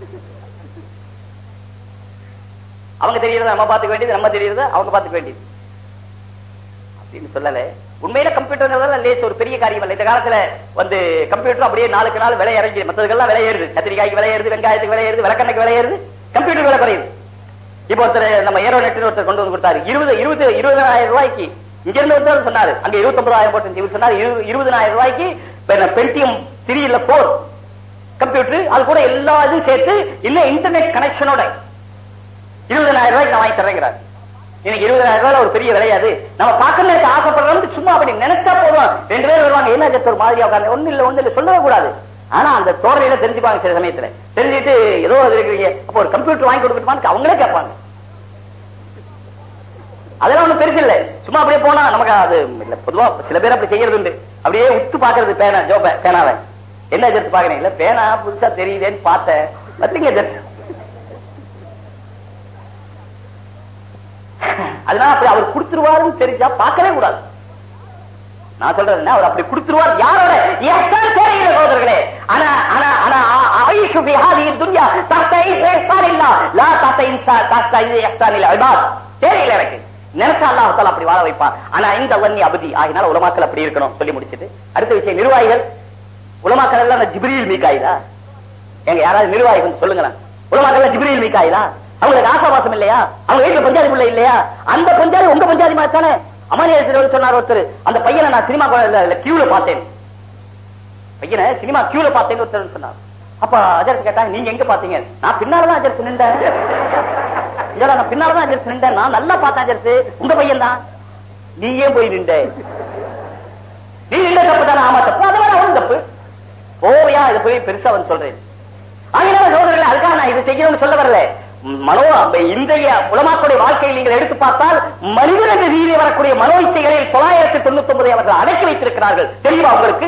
அவங்க தெரியறத நம்ம பாத்துக்க வேண்டியது நம்ம தெரியறத அவங்க பாத்துக்க வேண்டியது அப்படின்னு சொல்லல உண்மையில கம்ப்யூட்டர் லேஸ் ஒரு பெரிய காரியம் இல்ல இந்த காலத்துல வந்து கம்ப்யூட்டர் அப்படியே நாளுக்கு நாள் விலை இறங்கி மத்ததுக்கெல்லாம் விலை ஏறுது கத்திரிக்காய்க்கு விலை ஏறுது வெங்காயத்துக்கு விலை ஏறுது விளக்கண்ணைக்கு விலை ஏறுது கம்ப்யூட்டர் விலை குறையுது இப்ப ஒருத்தர் நம்ம ஏரோ நெட் ஒருத்தர் கொண்டு வந்து கொடுத்தாரு இருபது இருபது இருபதாயிரம் ரூபாய்க்கு இங்க இருந்து ஒருத்தர் சொன்னாரு அங்க இருபத்தி ஒன்பதாயிரம் போட்டு இவர் சொன்னாரு இரு- இருபதனாயிரம் ரூபாய்க்கு பென்டிஎம் த்ரீ இல்ல போர் கம்ப்யூட்டர் அது கூட எல்லா இதுவும் சேர்த்து இல்ல இன்டர்நெட் கனெக்ஷனோட இருபதனாயிரம் ரூபாய்க்கு நான் வாங்கி தர்றேங்கிறார் இன்னைக்கு இருபதாயிரம் ரூபாய் ஒரு பெரிய விலையாது நம்ம பார்க்கணும்னு நினைச்சு ஆசைப்படுறோம் சும்மா அப்படி நினைச்சா போதும் ரெண்டு பேரும் வருவாங்க என்ன ஜெத்து ஒரு மாதிரியா உட்கார்ந்து ஒண்ணு இல்ல ஒண்ணு இல்ல சொல்லவே கூடாது ஆனா அந்த தோரணையில தெரிஞ்சுப்பாங்க சில சமயத்துல தெரிஞ்சுட்டு ஏதோ அது இருக்கிறீங்க அப்போ ஒரு கம்ப்யூட்டர் வாங்கி கொடுக்கட்டுமான்னு அவங்களே கேட்பாங்க அதெல்லாம் ஒண்ணும் பெருசு இல்ல சும்மா அப்படியே போனா நமக்கு அது இல்ல பொதுவா சில பேர் அப்படி செய்யறது உண்டு அப்படியே உத்து பாக்குறது பேனா ஜோப பேனாவை என்ன ஜெத்து பாக்குறீங்க இல்ல பேனா புதுசா தெரியுதேன்னு பார்த்தேன் வச்சுங்க ஜெத்து அதனால அப்படி அவர் கொடுத்துருவாருன்னு தெரிஞ்சா பார்க்கவே கூடாது நான் சொல்றது என்ன அவர் அப்படி கொடுத்துருவார் யாரோட எஹ்சான் தேவையில்லை சகோதரர்களே ஆனா ஆனா ஆனா ஆயுஷு பி ஹாதிஹி துன்யா தஹ்த இஹ்சான் இல்லா லா தஹ்த இன்சான் தஹ்த இஹ்சான் இல் இபாத் தேவையில்லை எனக்கு நினைச்சா அல்லாஹால அப்படி வாழ வைப்பான் ஆனா இந்த வன்னி அபதி ஆகினால உலமாக்கள் அப்படி இருக்கணும் சொல்லி முடிச்சிட்டு அடுத்த விஷயம் நிர்வாகிகள் உலமாக்கள் எல்லாம் அந்த ஜிப்ரீல் மீக்காயிதா எங்க யாராவது நிர்வாகி கொஞ்சம் சொல்லுங்களேன் உலமாக்கள் ஜிப்ரீல் மீக்காயிதா அவங்களுக்கு ஆசாபாசம் இல்லையா அவங்க வீட்டுல பஞ்சாதி பிள்ளை இல்லையா அந்த பஞ்சாதி உங்க பஞ்சாதி மாதிரி தானே அமானியத்தில் சொன்னார் ஒருத்தர் அந்த பையனை நான் சினிமா கியூல பார்த்தேன் பையனை சினிமா கியூல பார்த்தேன்னு ஒருத்தர் சொன்னார் அப்ப அஜரத் கேட்டாங்க நீங்க எங்க பாத்தீங்க நான் பின்னாலதான் அஜரத் நின்றேன் இல்ல நான் பின்னாலதான் அஜரத் நின்றேன் நான் நல்லா பார்த்தேன் அஜரத் உங்க பையன் தான் நீ ஏன் போய் நின்ற நீ நின்ற தப்பு தானே ஆமா தப்பு அது வேற அவனும் தப்பு ஓவையா இதை போய் பெருசா வந்து சொல்றேன் ஆகினால சோதரர்கள் அதுக்காக நான் இதை செய்யணும்னு சொல்ல வரல மனோ இன்றைய உலமாக்களுடைய வாழ்க்கையில் நீங்கள் எடுத்து பார்த்தால் மனிதன் என்ற ரீதியில் வரக்கூடிய மனோ இச்சைகளில் தொள்ளாயிரத்தி தொண்ணூத்தி ஒன்பதை அவர்கள் அடக்கி வைத்திருக்கிறார்கள் தெரியுமா உங்களுக்கு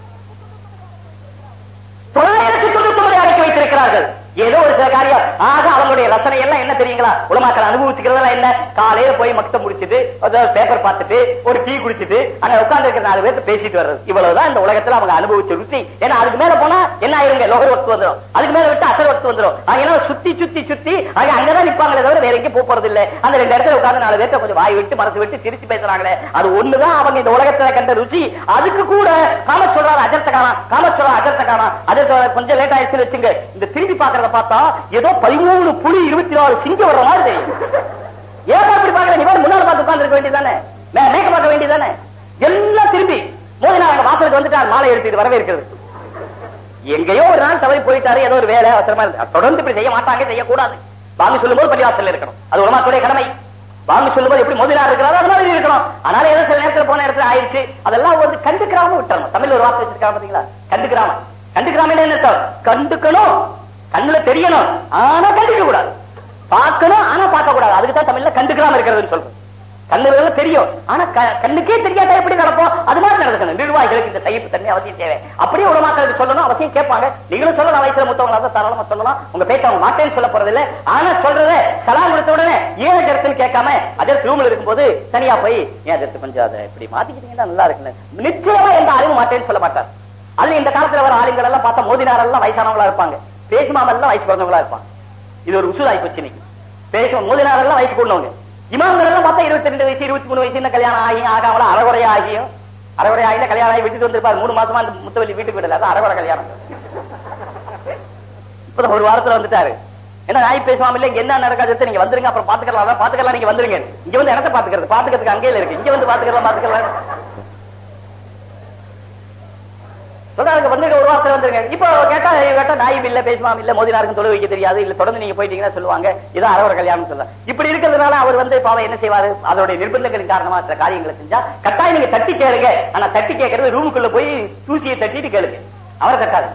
தொள்ளாயிரத்தி தொண்ணூத்தி ஒன்பதை அடக்கி வைத்திருக்கிறார்கள் ஏதோ ஒரு சில காரியம் ஆக அவங்களுடைய ரசனை எல்லாம் என்ன தெரியுங்களா உலமாக்கள் அனுபவிச்சுக்கிறதெல்லாம் என்ன காலையில போய் மக்தம் முடிச்சிட்டு பேப்பர் பார்த்துட்டு ஒரு டீ குடிச்சிட்டு அங்க உட்கார்ந்து இருக்கிற நாலு பேர்த்து பேசிட்டு வர்றது இவ்வளவுதான் இந்த உலகத்துல அவங்க அனுபவிச்ச ருச்சி ஏன்னா அதுக்கு மேல போனா என்ன ஆயிருங்க லோகர் ஒத்து வந்துடும் அதுக்கு மேல விட்டு அசல் ஒத்து வந்துடும் அதனால சுத்தி சுத்தி சுத்தி அங்க அங்கதான் நிப்பாங்களே தவிர வேற எங்கேயும் போக போறது இல்ல அந்த ரெண்டு இடத்துல உட்கார்ந்து நாலு பேர்த்த கொஞ்சம் வாய் விட்டு மனசு விட்டு சிரிச்சு பேசுறாங்களே அது ஒண்ணுதான் அவங்க இந்த உலகத்துல கண்ட ருச்சி அதுக்கு கூட காம சொல்றாரு அஜர்த்த காணா காம சொல்றாரு அஜர்த்த காணா அஜர்த்த கொஞ்சம் லேட் ஆயிடுச்சு வச்சுங்க இந்த திரும்பி பாக்குறத பார்த்தா ஏதோ பதிமூணு புலி இருபத்தி நாலு சிங்கம் வர்ற மாதிரி தெரியும் ஏன் அப்படி பாக்குற நீ வேற முன்னால பார்த்து உட்கார்ந்து இருக்க வேண்டியதானே மேக்க பார்க்க வேண்டியதானே எல்லாம் திரும்பி மோதி நான் வாசலுக்கு வந்துட்டார் மாலை எடுத்துட்டு வரவேற்கிறது எங்கேயோ ஒரு நாள் தவறி போயிட்டாரு ஏதோ ஒரு வேலை அவசரமா இருந்து தொடர்ந்து இப்படி செய்ய மாட்டாங்க செய்யக்கூடாது வாங்க சொல்லும் போது பள்ளிவாசல் இருக்கணும் அது உலமாக்குடைய கடமை வாங்க சொல்லும் போது எப்படி முதலாளர் இருக்கிறாரோ அது மாதிரி இருக்கணும் அதனால ஏதோ சில நேரத்துல போன இடத்துல ஆயிடுச்சு அதெல்லாம் வந்து கண்டுக்கிறாம விட்டுறணும் தமிழ் ஒரு வார்த்தை வச்சிருக்காங்க பாத்தீங்களா கண்டுக்கிறாம கண்டுக்கிறாம என்ன கண்டுக்கணும் கண்ணுல தெரியணும் ஆனா கண்டுக்க கூடாது பார்க்கணும் ஆனா பார்க்க கூடாது அதுக்கு தான் தமிழ்ல கண்டுக்கிறாம இருக்கிறதுன்னு சொல்றோம் கண்ணுல தெரியும் ஆனா கண்ணுக்கே தெரியாத எப்படி நடப்போம் அது மாதிரி நடக்கணும் நிர்வாகிகளுக்கு இந்த சகிப்பு தன்மை அவசியம் தேவை அப்படியே உலமாக்களுக்கு சொல்லணும் அவசியம் கேட்பாங்க நீங்களும் சொல்லலாம் வயசுல முத்தவங்களா தாராளமா சொல்லலாம் உங்க பேச்ச அவங்க மாட்டேன்னு சொல்ல போறது இல்ல ஆனா சொல்றத சலாம் கொடுத்த உடனே ஏன் அஜரத்துன்னு கேட்காம அஜரத் ரூம்ல இருக்கும்போது தனியா போய் ஏன் அஜரத்து கொஞ்சம் அதை இப்படி மாத்திக்கிட்டீங்கன்னா நல்லா இருக்குன்னு நிச்சயமா எந்த அறிவு மாட்டேன்னு சொல்ல மாட்டார் அது இந்த காலத்துல வர ஆளுங்கள் எல்லாம் பார்த்தா மோதினார் எல்லாம் வயசானவங்களா இருப்பாங்க பேசுமாமெல்லாம் வயசு பிறந்தவங்களா இருப்பாங்க இது ஒரு உசுராய் போச்சு இன்னைக்கு பேசும் மோதினார் எல்லாம் வயசு கொண்டவங்க இமாம்கள் எல்லாம் பார்த்தா இருபத்தி ரெண்டு வயசு இருபத்தி மூணு வயசு கல்யாணம் ஆகி ஆகாமல அறகுறை ஆகியும் அறகுறை ஆகி கல்யாணம் ஆகி வீட்டுக்கு வந்திருப்பாரு மூணு மாசமா அந்த முத்தவல்லி வீட்டுக்கு விடல அது அறகுறை கல்யாணம் இப்பதான் ஒரு வாரத்துல வந்துட்டாரு என்ன நாய் பேசுவாம இல்ல இங்க என்ன நடக்காது நீங்க வந்துருங்க அப்புறம் பாத்துக்கலாம் பாத்துக்கலாம் நீங்க வந்துருங்க இங்க வந்து இடத்த பாத்துக்கிறது பாத்துக்கிறதுக்கு அங்கேயே இருக்கு இங்க வந்து பாத்துக்கலாம் பாத்துக்கலாம் சொல்றாங்க வந்து ஒரு வார்த்தை வந்துருங்க இப்போ கேட்டா கேட்டா நாயும் இல்ல பேசுமாம் இல்ல மோதினாருக்கும் தொழில் வைக்க தெரியாது இல்ல தொடர்ந்து நீங்க போயிட்டீங்கன்னா சொல்லுவாங்க இதான் அரவர கல்யாணம் சொல்ல இப்படி இருக்கிறதுனால அவர் வந்து பாவம் என்ன செய்வாரு அதோட நிர்பந்தங்களின் காரணமா சில காரியங்களை செஞ்சா கட்டாயம் நீங்க தட்டி கேளுங்க ஆனா தட்டி கேட்கறது ரூமுக்குள்ள போய் தூசியை தட்டிட்டு கேளுங்க அவரை தட்டாது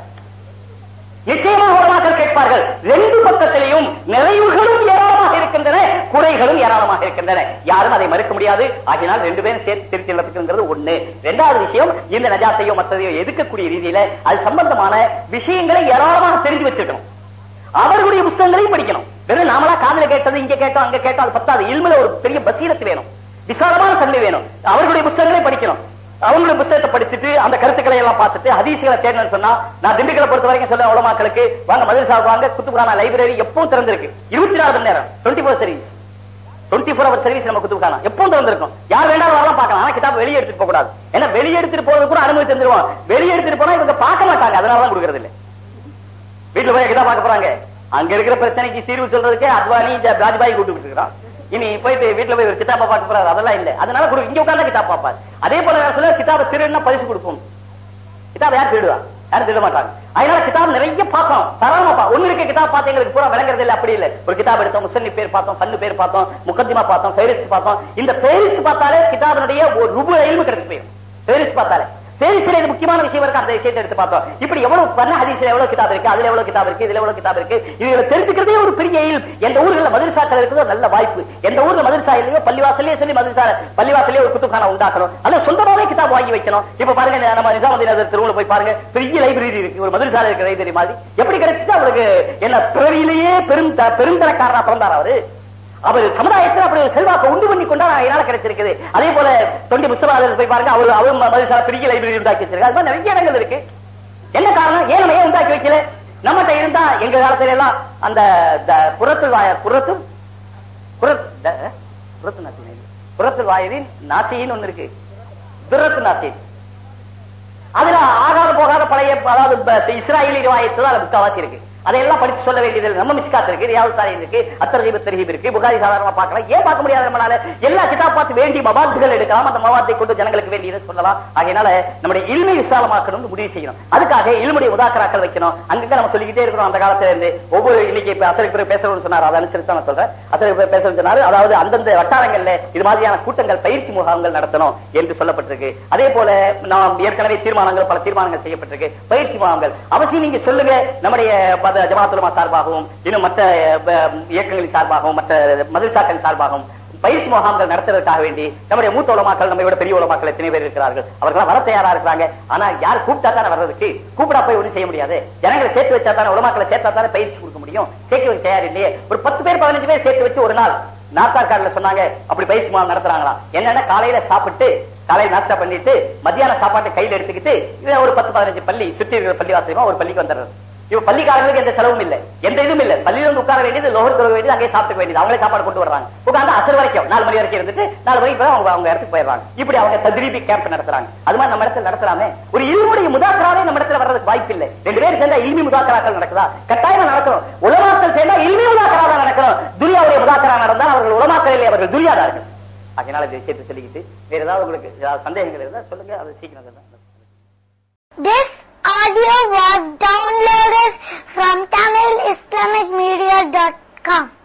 நிச்சயமாக உலமாக்கள் கேட்பார்கள் ரெண்டு பக்கத்திலையும் நிறைவுகளும் ஏராளமாக இருக்கின்றன குறைகளும் ஏராளமாக இருக்கின்றன யாரும் அதை மறுக்க முடியாது ஆகினால் ரெண்டு பேரும் சேர்த்து திருத்தி நடத்துக்கிறது ஒண்ணு ரெண்டாவது விஷயம் இந்த நஜாத்தையோ மற்றதையோ எதுக்கக்கூடிய ரீதியில அது சம்பந்தமான விஷயங்களை ஏராளமாக தெரிஞ்சு வச்சிருக்கணும் அவர்களுடைய புத்தகங்களையும் படிக்கணும் வெறும் நாமளா காதல கேட்டது இங்க கேட்டோம் அங்க கேட்டோம் அது பத்தாது இல்முல ஒரு பெரிய பசீரத்து வேணும் விசாலமான தன்மை வேணும் அவர்களுடைய புத்தகங்களை படிக்கணும் அவங்களுடைய புத்தகத்தை படிச்சுட்டு அந்த கருத்துக்களை எல்லாம் பார்த்துட்டு ஹதீசுகளை தேடணும்னு சொன்னா நான் திண்டுக்கலை பொறுத்த வரைக்கும் சொல்ல உலமாக்களுக்கு வாங்க மதுரசா வாங்க குத்துபுரான லைப்ரரி எப்பவும் திறந்திருக்கு இருபத்தி நாலு மணி நேரம் twenty four service twenty four hour service நம்ம குத்துபுரானா எப்பவும் திறந்திருக்கும் யார் வேண்டாம் வரலாம் பார்க்கலாம் ஆனா கிதாப் வெளியே எடுத்துட்டு போக கூடாது ஏன்னா வெளியே எடுத்துட்டு போறது கூட அனுமதி தந்துருவோம் வெளியே எடுத்துட்டு போனா இவங்க பார்க்க மாட்டாங்க அதனால தான் கொடுக்கறது இல்லை வீட்டுல போய் கிதாப் பார்க்க போறாங்க அங்க இருக்கிற பிரச்சனைக்கு தீர்வு சொல்றதுக்கே அத்வானி ராஜ்பாய் கூட்டு இருக்கிறான் இனி போயிட்டு வீட்டுல போய் ஒரு கிதாபா பார்க்க போறாரு அதெல்லாம் இல்ல அதனால கொடு இங்க உட்கார்ந்து கிதாப் பார்ப்பாரு அதே போல சொல்ல கிதாப திருடுனா பரிசு கொடுப்போம் கிதாப் யார் திருடுவா யாரும் திருட மாட்டாங்க அதனால கிதாப் நிறைய பார்த்தோம் தராமப்பா ஒண்ணு இருக்க கிதாப் பார்த்து எங்களுக்கு பூரா விளங்குறது இல்ல அப்படி இல்ல ஒரு கிதாப் எடுத்தோம் முசன்னி பேர் பார்த்தோம் பல்லு பேர் பார்த்தோம் முகத்திமா பார்த்தோம் ஃபேரிஸ்ட் பார்த்தோம் இந்த ஃபேரிஸ்ட் பார்த்தாலே கிதாபினுடைய ஒரு ரூபு ரயிலும் கிடைச்சு போயிடும் ஃபேரிஸ்ட் பார்த்தாலே பேரிசில இது முக்கியமான விஷயம் இருக்கு அந்த விஷயத்தை எடுத்து பார்த்தோம் இப்படி எவ்வளவு பண்ண ஹதீஸ்ல எவ்வளவு கிதாப் இருக்கு அதுல எவ்வளவு கிதாப் இருக்கு இதுல எவ்வளவு கிதாப் இருக்கு இதுல தெரிஞ்சுக்கிறதே ஒரு பெரிய இயல் எந்த ஊர்ல மதுரசாக்கள் இருக்குது நல்ல வாய்ப்பு எந்த ஊர்ல மதுரசா இல்லையோ பள்ளிவாசலே சொல்லி மதுரசா பள்ளிவாசலே ஒரு குத்துக்கான உண்டாக்கணும் அல்ல சொந்தமாவே கிதாப் வாங்கி வைக்கணும் இப்ப பாருங்க நம்ம நிஜாமுதீன் தெருவுல போய் பாருங்க பெரிய லைப்ரரி இருக்கு ஒரு மதுரசால இருக்கிற லைப்ரரி மாதிரி எப்படி கிடைச்சிச்சு அவருக்கு என்ன பிறவிலேயே பெரும் பெருந்தரக்காரனா பிறந்தார் அவரு அவர் சமுதாயத்தில் அப்படி செல்வாக்க உண்டு பண்ணி கொண்டா என்னால கிடைச்சிருக்குது அதே போல தொண்டி புஸ்தகாளர் போய் பாருங்க அவர் அவர் மதுசால பெரிய லைப்ரரி உண்டாக்கி வச்சிருக்காரு அது மாதிரி நிறைய இடங்கள் இருக்கு என்ன காரணம் ஏன் நம்ம ஏன் உண்டாக்கி வைக்கல நம்மகிட்ட இருந்தா எங்க காலத்துல எல்லாம் அந்த புறத்து புறத்து புறத்து புறத்து புறத்து வாயிலின் நாசின்னு ஒண்ணு இருக்கு துரத்து நாசின் அதுல ஆகாத போகாத பழைய அதாவது ப- இஸ்ராயலி ரிவாயத்து தான் அதுல முக்காவாசி இருக்கு அதையெல்லாம் படிச்சு சொல்ல வேண்டியது நம்ம மிஸ்காத் இருக்கு ரியாவு சாரி இருக்கு அத்தரகீப தரகீப் இருக்கு புகாரி சாதாரணமா பார்க்கலாம் ஏன் பார்க்க முடியாது நம்மளால எல்லா கிதாப் பார்த்து வேண்டிய மவாத்துகள் எடுக்கலாம் அந்த மவாத்தை கொண்டு ஜனங்களுக்கு வேண்டியதை சொல்லலாம் ஆகையினால நம்முடைய இல்மை விசாலமாக்கணும்னு முடிவு செய்யணும் அதுக்காக இல்முடைய உதாக்கராக்கள் வைக்கணும் அங்கங்க நம்ம சொல்லிக்கிட்டே இருக்கிறோம் அந்த காலத்துல இருந்து ஒவ்வொரு இன்னைக்கு இப்ப அசருக்கு பிறகு பேசணும்னு சொன்னார் அதை அனுசரித்து தான் நான் சொல்றேன் அசருக்கு பிறகு பேசணும்னு சொன்னாரு அதாவது அந்தந்த வட்டாரங்கள்ல இது மாதிரியான கூட்டங்கள் பயிற்சி முகாம்கள் நடத்தணும் என்று சொல்லப்பட்டிருக்கு அதே போல நாம் ஏற்கனவே தீர்மானங்கள் பல தீர்மானங்கள் செய்யப்பட்டிருக்கு பயிற்சி முகாம்கள் அவசியம் நீங்க சொல்லுங்க நம்முடைய பத- ஜமாத்துலமா சார்பாகவும் இன்னும் மற்ற அஹ், இயக்கங்களின் சார்பாகவும் மற்ற மதரசாக்கள் சார்பாகவும் பயிற்சி முகாம்கள் நடத்துவதற்காக வேண்டி நம்முடைய மூத்த உலமாக்கள் நம்ம விட பெரிய உலமாக்கள் எத்தனை பேர் இருக்கிறார்கள் அவர்கள் வர தயாரா இருக்கிறாங்க ஆனா யார் கூப்பிட்டா தானே வர்றதுக்கு கூப்பிடா போய் ஒண்ணும் செய்ய முடியாது ஜனங்களை சேர்த்து வச்சா தானே உலமாக்களை சேர்த்தா தானே பயிற்சி கொடுக்க முடியும் சேர்க்க வைக்க தயார் இல்லையே ஒரு பத்து பேர் பதினஞ்சு பேர் சேர்த்து வச்சு ஒரு நாள் நார்த்தார் கார்டுல சொன்னாங்க அப்படி பயிற்சி முகாம் நடத்துறாங்களாம் என்னன்னா காலையில சாப்பிட்டு காலையில நாஸ்டா பண்ணிட்டு மத்தியான சாப்பாட்டை கையில எடுத்துக்கிட்டு இவன் ஒரு பத்து பதினஞ்சு பள்ளி சுத்தி இருக்கிற பள்ளி வாசகமா ஒரு பள்ளிக்கு வந்துடுறது இவ பள்ளிக்காரங்களுக்கு எந்த செலவும் இல்ல எந்த இதுவும் இல்ல பள்ளியில வந்து உட்கார வேண்டியது லோகர் தொழுக வேண்டியது அங்கே சாப்பிட வேண்டியது அவங்களே சாப்பாடு கொண்டு வர்றாங்க உட்கார்ந்து அசர் வரைக்கும் நாலு மணி வரைக்கும் இருந்துட்டு நாலு மணிக்கு பிறகு அவங்க அவங்க இடத்துக்கு போயிடுறாங்க இப்படி அவங்க தத்ரீபி கேம்ப் நடத்துறாங்க அது மாதிரி நம்ம இடத்துல நடத்தலாமே ஒரு இல்முடைய முதாக்கராவே நம்ம இடத்துல வர்றதுக்கு வாய்ப்பு இல்லை ரெண்டு பேரும் சேர்ந்தா இல்மி முதாக்கராக்கள் நடக்குதா கட்டாயமா நடக்கணும் உலமாக்கள் சேர்ந்தா இல்மி முதாக்கரா தான் நடக்கணும் துரியாவுடைய முதாக்கரா நடந்தா அவர்கள் உலமாக்கள் இல்லை அவர்கள் துரியாதார்கள் அதனால இந்த விஷயத்தை சொல்லிக்கிட்டு வேற ஏதாவது உங்களுக்கு ஏதாவது சந்தேகங்கள் இருந்தா சொல்லுங்க அது சீக்கிரம் சொல்லுங்க. This audio was downloaded from TamilIslamicMedia.com.